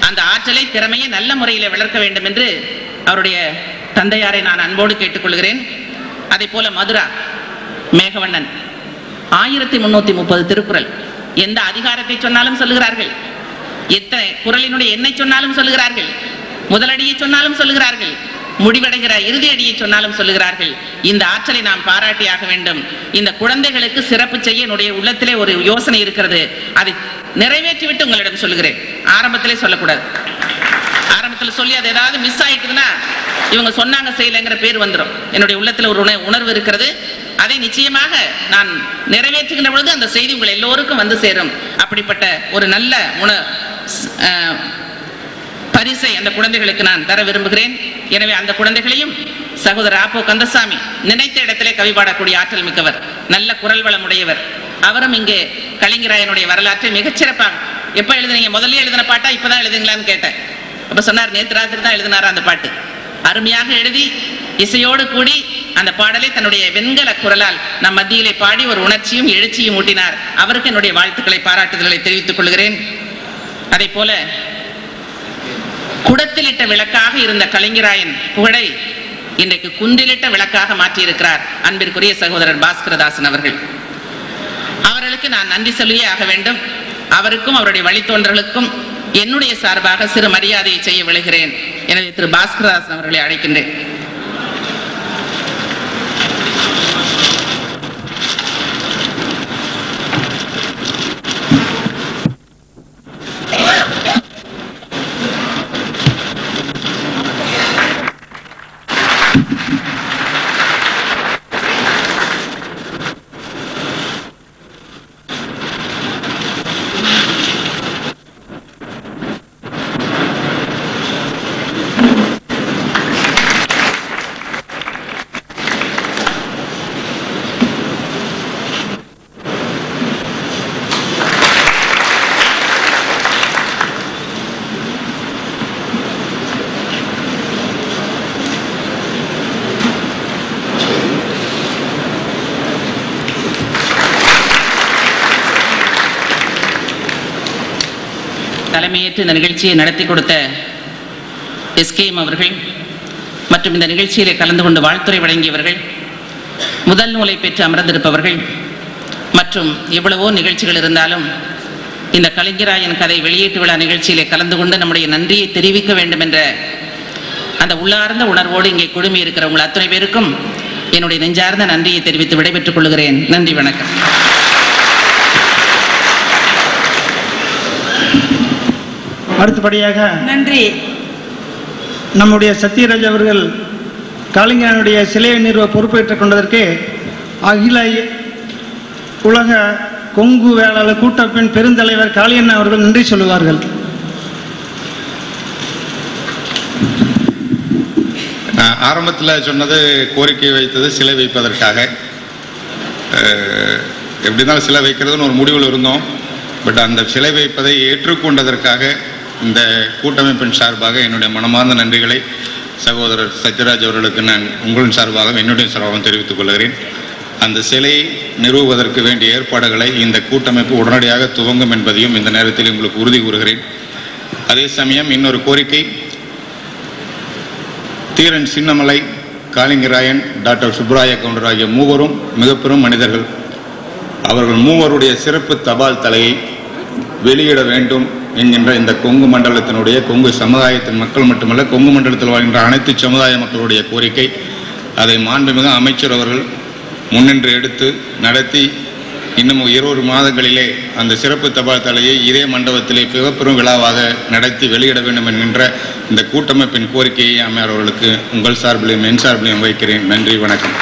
அந்த ஆற்றலை திறமையை நல்ல முறையில் வளர்க்க வேண்டும் என்று அவருடைய தந்தையாரை நான் அன்போடு கேட்டுக்கொள்கிறேன் அதே போல மதுரா மேகவண்ணன் ஆயிரத்தி முன்னூத்தி முப்பது திருக்குறள் எந்த அதிகாரத்தை சொன்னாலும் சொல்லுகிறார்கள் எத்தனை குரலினுடைய எண்ணை சொன்னாலும் சொல்லுகிறார்கள் முதலடியை சொன்னாலும் சொல்லுகிறார்கள் முடிவடைகிற இறுதி அடியை சொன்னாலும் சொல்லுகிறார்கள் இந்த ஆற்றலை நாம் பாராட்டியாக வேண்டும் இந்த குழந்தைகளுக்கு சிறப்பு செய்ய என்னுடைய உள்ளத்திலே ஒரு யோசனை இருக்கிறது அதை நிறைவேற்றிவிட்டு உங்களிடம் சொல்லுகிறேன் ஆரம்பத்திலே சொல்லக்கூடாது ஆரம்பத்தில் சொல்லி அது ஏதாவது மிஸ் ஆயிட்டுதுன்னா இவங்க சொன்னாங்க செய்யலைங்கிற பேர் வந்துடும் என்னுடைய உள்ளத்தில் ஒரு உண- உணர்வு இருக்கிறது அதை நிச்சயமாக நான் நிறைவேற்றுகின்ற பொழுது அந்த செய்தி உங்கள் எல்லோருக்கும் வந்து சேரும் அப்படிப்பட்ட ஒரு நல்ல உண ஸ்- அஹ், பரிசை அந்த குழந்தைகளுக்கு நான் தர விரும்புகிறேன் எனவே அந்த குழந்தைகளையும் சகோதரர் ஆப்போ கந்தசாமி நினைத்த இடத்திலே கவி பாடக்கூடிய ஆற்றல் மிக்கவர் நல்ல குரல் வளம் உடையவர் அவரும் இங்கே கலிங்கராயனுடைய வரலாற்றை மிகச்சிறப்பாக எப்ப எழுதுனீங்க முதல்ல எழுதின பாட்டா இப்பதான் எழுதுங்களான்னு கேட்டேன் அப்ப சொன்னார் நேத்து ராத்திரி தான் எழுதினாரா அந்த பாட்டு அருமையாக எழுதி இசையோடு கூடி அந்த பாடலை தன்னுடைய வெண்கல குரலால் நம் மத்தியிலே பாடி ஒரு உணர்ச்சியும் எழுச்சியும் ஊட்டினார் அவருக்கு என்னுடைய வாழ்த்துக்களை பாராட்டுதல்களை தெரிவித்துக் கொள்கிறேன் அதே போல குடத்திலிட்ட விளக்காக இருந்த கலைஞராயன் புகழை இன்றைக்கு குந்திலிட்ட விளக்காக மாற்றியிருக்கிறார் அன்பிற்குரிய சகோதரர் பாஸ்கரதாசன் அவர்கள் அவர்களுக்கு நான் நன்றி சொல்லியே ஆக வேண்டும் அவருக்கும் அவருடைய வழித்தோன்றலுக்கும் என்னுடைய சார்பாக சிறு மரியாதையை செய்ய விழுகிறேன் எனவே திரு பாஸ்கரதாசன் அவர்களை அழைக்கின்றேன் தலைமையேற்று இந்த நிகழ்ச்சியை நடத்தி கொடுத்த எஸ்கேஎம் அவர்கள் மற்றும் இந்த நிகழ்ச்சியிலே கலந்து கொண்டு வாழ்த்துரை வழங்கியவர்கள் முதல் நூலை பெற்று அமர்ந்திருப்பவர்கள் மற்றும் எவ்வளவோ நிகழ்ச்சிகள் இருந்தாலும் இந்த கலைஞராயன் கதை வெளியீட்டு விழா நிகழ்ச்சியிலே கலந்து கொண்டு நம்முடைய நன்றியை தெரிவிக்க வேண்டும் என்ற அந்த உள்ளார்ந்த உணர்வோடு இங்கே குழுமி இருக்கிற உங்கள் அத்தனை பேருக்கும் என்னுடைய நெஞ்சார்ந்த நன்றியை தெரிவித்து விடைபெற்றுக் கொள்கிறேன் நன்றி வணக்கம் அடுத்தபடியாக நன்றி நம்முடைய சத்யராஜ் அவர்கள் கலைஞனுடைய சிலையை நிறுவ பொறுப்பேற்றுக் கொண்டதற்கு அகில உலக கொங்கு வேளாளர் கூட்டமைப்பின் பெருந்தலைவர் காளியண்ணா அவர்கள் நன்றி சொல்லுவார்கள் நான் ஆரம்பத்தில் சொன்னது கோரிக்கை வைத்தது சிலை வைப்பதற்காக அஹ், எப்படி இருந்தாலும் சிலை வைக்கிறதுன்னு ஒரு முடிவில் இருந்தோம் பட் அந்த சிலை வைப்பதை ஏற்றுக்கொண்டதற்காக இந்த கூட்டமைப்பின் சார்பாக என்னுடைய மனமார்ந்த நன்றிகளை சகோதரர் சத்யராஜ் அவர்களுக்கு நான் உங்களின் சார்பாகவும் என்னுடைய சார்பாகவும் தெரிவித்துக் கொள்கிறேன் அந்த சிலை நிறுவுவதற்கு வேண்டிய ஏற்பாடுகளை இந்த கூட்டமைப்பு உடனடியாக துவங்கும் என்பதையும் இந்த நேரத்தில் உங்களுக்கு உறுதி கூறுகிறேன் அதே சமயம் இன்னொரு கோரிக்கை தீரன் சின்னமலை காளிங்கராயன் டாக்டர் சுப்ராய கவுண்டர் ஆகிய மூவரும் மிகப்பெரும் மனிதர்கள் அவர்கள் மூவருடைய சிறப்பு தபால் தலையை வெளியிட வேண்டும் என்கின்ற இந்த கொங்கு மண்டலத்தினுடைய கொங்கு சமுதாயத்தின் மக்கள் மட்டுமல்ல கொங்கு மண்டலத்தில் வாழ்கின்ற அனைத்து சமுதாய மக்களுடைய கோரிக்கை அதை மாண்புமிகு அமைச்சர் அவர்கள் முன்னின்று எடுத்து நடத்தி இன்னும் இருபது மாதங்களிலே அந்த சிறப்பு தபால் தலையை இதே மண்டபத்திலே மிகப்பெரும் விழாவாக நடத்தி வெளியிட வேண்டும் என்கின்ற இந்த கூட்டமைப்பின் கோரிக்கையை அம்மையார் அவர்களுக்கு உங்கள் சார்பிலையும் என் சார்பிலையும் வைக்கிறேன் நன்றி வணக்கம்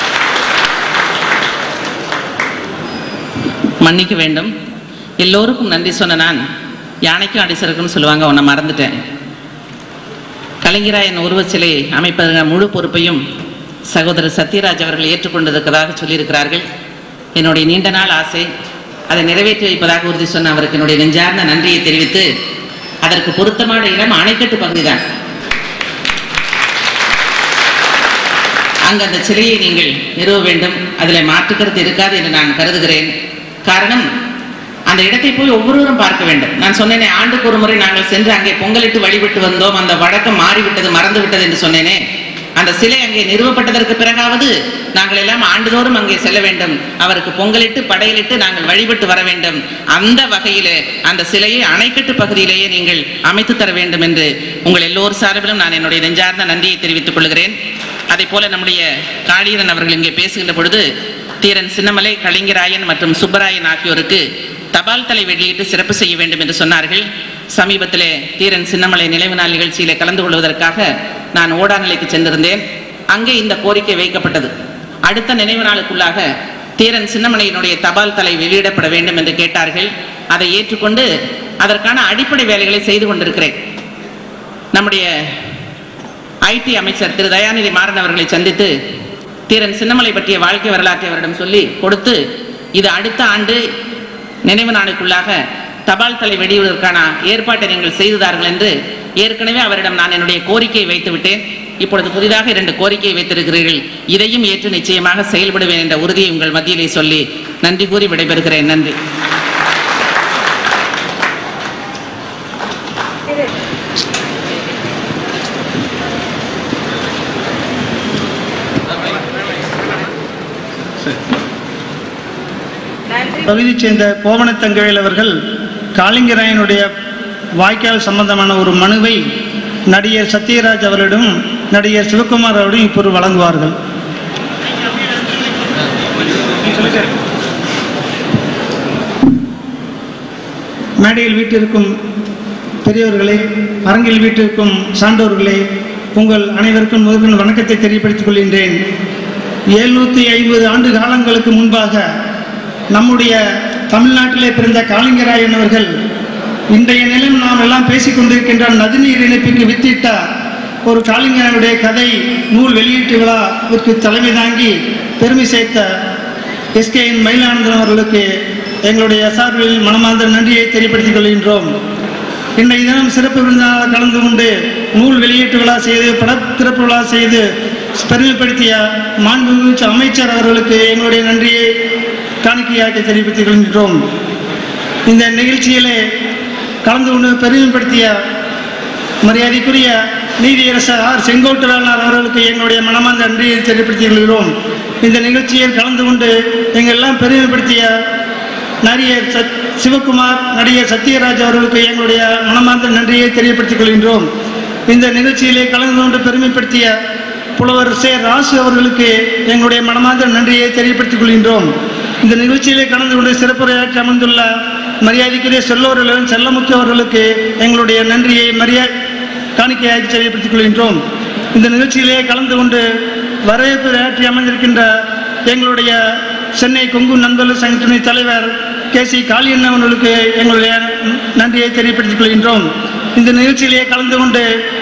மன்னிக்க வேண்டும் எல்லோருக்கும் நன்றி சொன்ன நான் யானைக்கும் அடிசருக்குன்னு சொல்லுவாங்க உன்னை மறந்துட்டேன் கலைஞராயன் உருவச் சிலை அமைப்பதற்கான முழு பொறுப்பையும் சகோதரர் சத்யராஜ் அவர்கள் ஏற்றுக்கொண்டிருக்கிறதாக சொல்லியிருக்கிறார்கள் என்னுடைய நீண்ட நாள் ஆசை அதை நிறைவேற்றி வைப்பதாக உறுதி சொன்ன அவருக்கு என்னுடைய நெஞ்சார்ந்த நன்றியை தெரிவித்து அதற்கு பொருத்தமான இடம் அணைக்கட்டு பகுதிதான் அங்கு அந்த சிலையை நீங்கள் நிறுவ வேண்டும் அதில் மாற்றுக்கருத்து இருக்காது என்று நான் கருதுகிறேன் காரணம் அந்த இடத்தை போய் ஒவ்வொருவரும் பார்க்க வேண்டும் நான் சொன்னேனே ஆண்டுக்கு ஒரு முறை நாங்கள் சென்று அங்கே பொங்கலிட்டு வழிபட்டு வந்தோம் அந்த வழக்கம் மாறிவிட்டது மறந்து விட்டது என்று சொன்னேனே அந்த சிலை அங்கே நிறுவப்பட்டதற்கு பிறகாவது நாங்கள் எல்லாம் ஆண்டுதோறும் அங்கே செல்ல வேண்டும் அவருக்கு பொங்கலிட்டு படையலிட்டு நாங்கள் வழிபட்டு வர வேண்டும் அந்த வகையிலே அந்த சிலையை அணைக்கட்டு பகுதியிலேயே நீங்கள் அமைத்து தர வேண்டும் என்று உங்கள் எல்லோர் சார்பிலும் நான் என்னுடைய நெஞ்சார்ந்த நன்றியை தெரிவித்துக் கொள்கிறேன் அதே போல நம்முடைய காளீரன் அவர்கள் இங்கே பேசுகின்ற பொழுது தீரன் சின்னமலை கலிங்கராயன் மற்றும் சுப்பராயன் ஆகியோருக்கு தபால் தலை வெளியிட்டு சிறப்பு செய்ய வேண்டும் என்று சொன்னார்கள் சமீபத்திலே தீரன் சின்னமலை நினைவு நாள் நிகழ்ச்சியிலே கலந்து கொள்வதற்காக நான் ஓடாநிலைக்கு சென்றிருந்தேன் அங்கே இந்த கோரிக்கை வைக்கப்பட்டது அடுத்த நினைவு நாளுக்குள்ளாக தீரன் சின்னமலையினுடைய தபால் தலை வெளியிடப்பட வேண்டும் என்று கேட்டார்கள் அதை ஏற்றுக்கொண்டு அதற்கான அடிப்படை வேலைகளை செய்து கொண்டிருக்கிறேன் நம்முடைய ஐடி அமைச்சர் திரு தயாநிதி மாறன் அவர்களை சந்தித்து தீரன் சின்னமலை பற்றிய வாழ்க்கை வரலாற்றை அவரிடம் சொல்லி கொடுத்து இது அடுத்த ஆண்டு நினைவு நாளுக்குள்ளாக தபால் தலை வெளியிடுவதற்கான ஏற்பாட்டை நீங்கள் செய்துதார்கள் என்று ஏற்கனவே அவரிடம் நான் என்னுடைய கோரிக்கையை வைத்து விட்டேன் இப்பொழுது புதிதாக இரண்டு கோரிக்கையை வைத்திருக்கிறீர்கள் இதையும் ஏற்று நிச்சயமாக செயல்படுவேன் என்ற உறுதியை உங்கள் மத்தியிலே சொல்லி நன்றி கூறி விடைபெறுகிறேன் நன்றி பகுதியைச் சேர்ந்த கோவணத்தங்கவேல் அவர்கள் காளிங்கராயனுடைய வாய்க்கால் சம்பந்தமான ஒரு மனுவை நடிகர் சத்யராஜ் அவரிடம் நடிகர் சிவகுமார் அவரிடம் இப்போது வழங்குவார்கள் மேடையில் வீட்டிற்கும் பெரியவர்களே அரங்கில் வீட்டிற்கும் சான்றோர்களே உங்கள் அனைவருக்கும் முதற்கொண்டு வணக்கத்தை தெரியப்படுத்திக் கொள்கின்றேன் எழுநூற்றி ஐம்பது ஆண்டு காலங்களுக்கு முன்பாக நம்முடைய தமிழ்நாட்டிலே பிறந்த காளிங்கராயன் அவர்கள் இன்றைய நிலையில் நாம் எல்லாம் பேசிக் கொண்டிருக்கின்ற நதிநீர் இணைப்புக்கு வித்திட்ட ஒரு காளிங்கராயனுடைய கதை நூல் வெளியீட்டு விழாவிற்கு தலைமை தாங்கி பெருமை சேர்த்த எஸ்கேஎன் மயிலானந்தன் அவர்களுக்கு எங்களுடைய சார்பில் மனமார்ந்த நன்றியை தெரியப்படுத்திக் கொள்கின்றோம் இன்றைய தினம் சிறப்பு விருந்தினராக கலந்து கொண்டு நூல் வெளியீட்டு விழா செய்து பட திறப்பு விழா செய்து பெருமைப்படுத்திய மாண்புமிகு அமைச்சர் அவர்களுக்கு எங்களுடைய நன்றியை காணிக்கையாக்கி தெரிவித்துக் கொள்கின்றோம் இந்த நிகழ்ச்சியிலே கலந்து கொண்டு பெருமைப்படுத்திய மரியாதைக்குரிய நீதியரசர் ஆர் செங்கோட்டுவேலனார் அவர்களுக்கு எங்களுடைய மனமார்ந்த நன்றியை தெரியப்படுத்திக் கொள்கிறோம் இந்த நிகழ்ச்சியில் கலந்து கொண்டு எங்கள் எல்லாம் பெருமைப்படுத்திய நடிகர் சத் சிவகுமார் நடிகர் சத்யராஜ் அவர்களுக்கு எங்களுடைய மனமார்ந்த நன்றியை தெரியப்படுத்திக் கொள்கின்றோம் இந்த நிகழ்ச்சியிலே கலந்து கொண்டு பெருமைப்படுத்திய புலவர் சே ராசு அவர்களுக்கு எங்களுடைய மனமார்ந்த நன்றியை தெரியப்படுத்திக் கொள்கின்றோம் இந்த நிகழ்ச்சியிலே கலந்து கொண்டு சிறப்புரையாற்றி அமர்ந்துள்ள மரியாதைக்குரிய செல்லோர்களும் செல்லமுத்து அவர்களுக்கு எங்களுடைய நன்றியை மரியா காணிக்கையாக்கி தெரியப்படுத்திக் கொள்கின்றோம் இந்த நிகழ்ச்சியிலே கலந்து கொண்டு வரவேற்புரையாற்றி அமர்ந்திருக்கின்ற எங்களுடைய சென்னை கொங்கு நண்பர்கள் சங்கத்தின் தலைவர் கே சி காளியண்ணன் அவர்களுக்கு எங்களுடைய நன்றியை தெரியப்படுத்திக் கொள்கின்றோம் இந்த நிகழ்ச்சியிலே கலந்து கொண்டு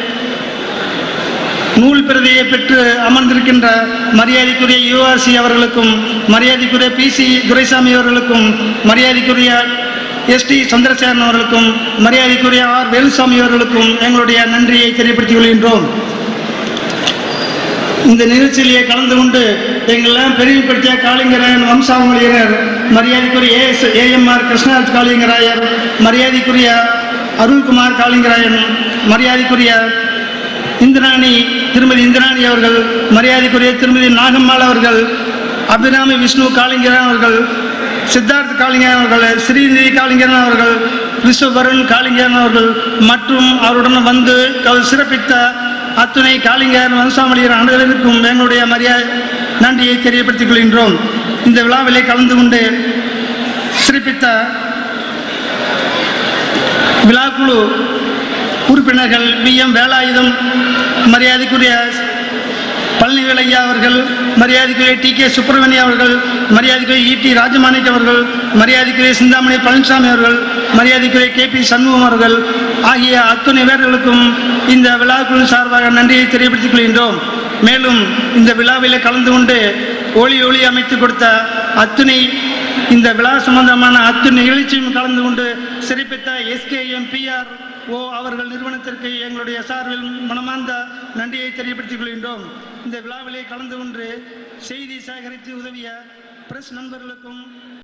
நூல் பிரதியை பெற்று அமர்ந்திருக்கின்ற மரியாதைக்குரிய யுஆர்சி அவர்களுக்கும் மரியாதைக்குரிய பி சி துரைசாமி அவர்களுக்கும் மரியாதைக்குரிய எஸ்டி சந்திரசேகரன் அவர்களுக்கும் மரியாதைக்குரிய ஆர் வேலுசாமி அவர்களுக்கும் எங்களுடைய நன்றியை தெரியப்படுத்திக் கொள்கின்றோம் இந்த நிகழ்ச்சியிலேயே கலந்து கொண்டு எங்களெல்லாம் பெருமைப்படுத்திய காளிங்கராயன் வம்சாவளியினர் மரியாதைக்குரிய ஏஎஸ் ஏஎம்ஆர் கிருஷ்ணராஜ் காளிங்கராயர் மரியாதைக்குரிய அருள்குமார் காளிங்கராயன் மரியாதைக்குரிய இந்திராணி திருமதி இந்திராணி அவர்கள் மரியாதைக்குரிய திருமதி நாகம்மாள் அவர்கள் அபிராமி விஷ்ணு காளிங்கரன் அவர்கள் சித்தார்த் காளிங்கரன் அவர்கள் ஸ்ரீநிதி காளிங்கரன் அவர்கள் விஸ்வவருண் காளிங்கரன் அவர்கள் மற்றும் அவருடன் வந்து அவர் சிறப்பித்த அத்துணை காளிங்கர் வம்சாமளியர் அனைவருக்கும் எங்களுடைய மரியாதை நன்றியை தெரியப்படுத்திக் கொள்கின்றோம் இந்த விழாவிலே கலந்து கொண்டு சிறப்பித்த விழாக்குழு உறுப்பினர்கள் வி எம் வேலாயுதம் மரியாதைக்குரிய பழனிவேல் ஐயா அவர்கள் மரியாதைக்குரிய டி கே சுப்பிரமணிய அவர்கள் மரியாதைக்குரிய இ டி ராஜமாணிக் அவர்கள் மரியாதைக்குரிய சிந்தாமணி பழனிசாமி அவர்கள் மரியாதைக்குரிய கே பி சண்முகம் அவர்கள் ஆகிய அத்துணை பேர்களுக்கும் இந்த விழாக்குழு சார்பாக நன்றியை தெரியப்படுத்திக் கொள்கின்றோம் மேலும் இந்த விழாவிலே கலந்து கொண்டு ஒளி ஒளி அமைத்து கொடுத்த அத்துணை இந்த விழா சம்பந்தமான அத்துணை நிகழ்ச்சியும் கலந்து கொண்டு சிறப்பித்த எஸ்கேஎம் பிஆர் ஓ அவர்கள் நிறுவனத்திற்கு எங்களுடைய சார்பில் மனமார்ந்த நன்றியை தெரியப்படுத்திக் கொள்கின்றோம் இந்த விழாவிலே கலந்து கொண்டு செய்தி சேகரித்து உதவிய பிரஸ் நண்பர்களுக்கும்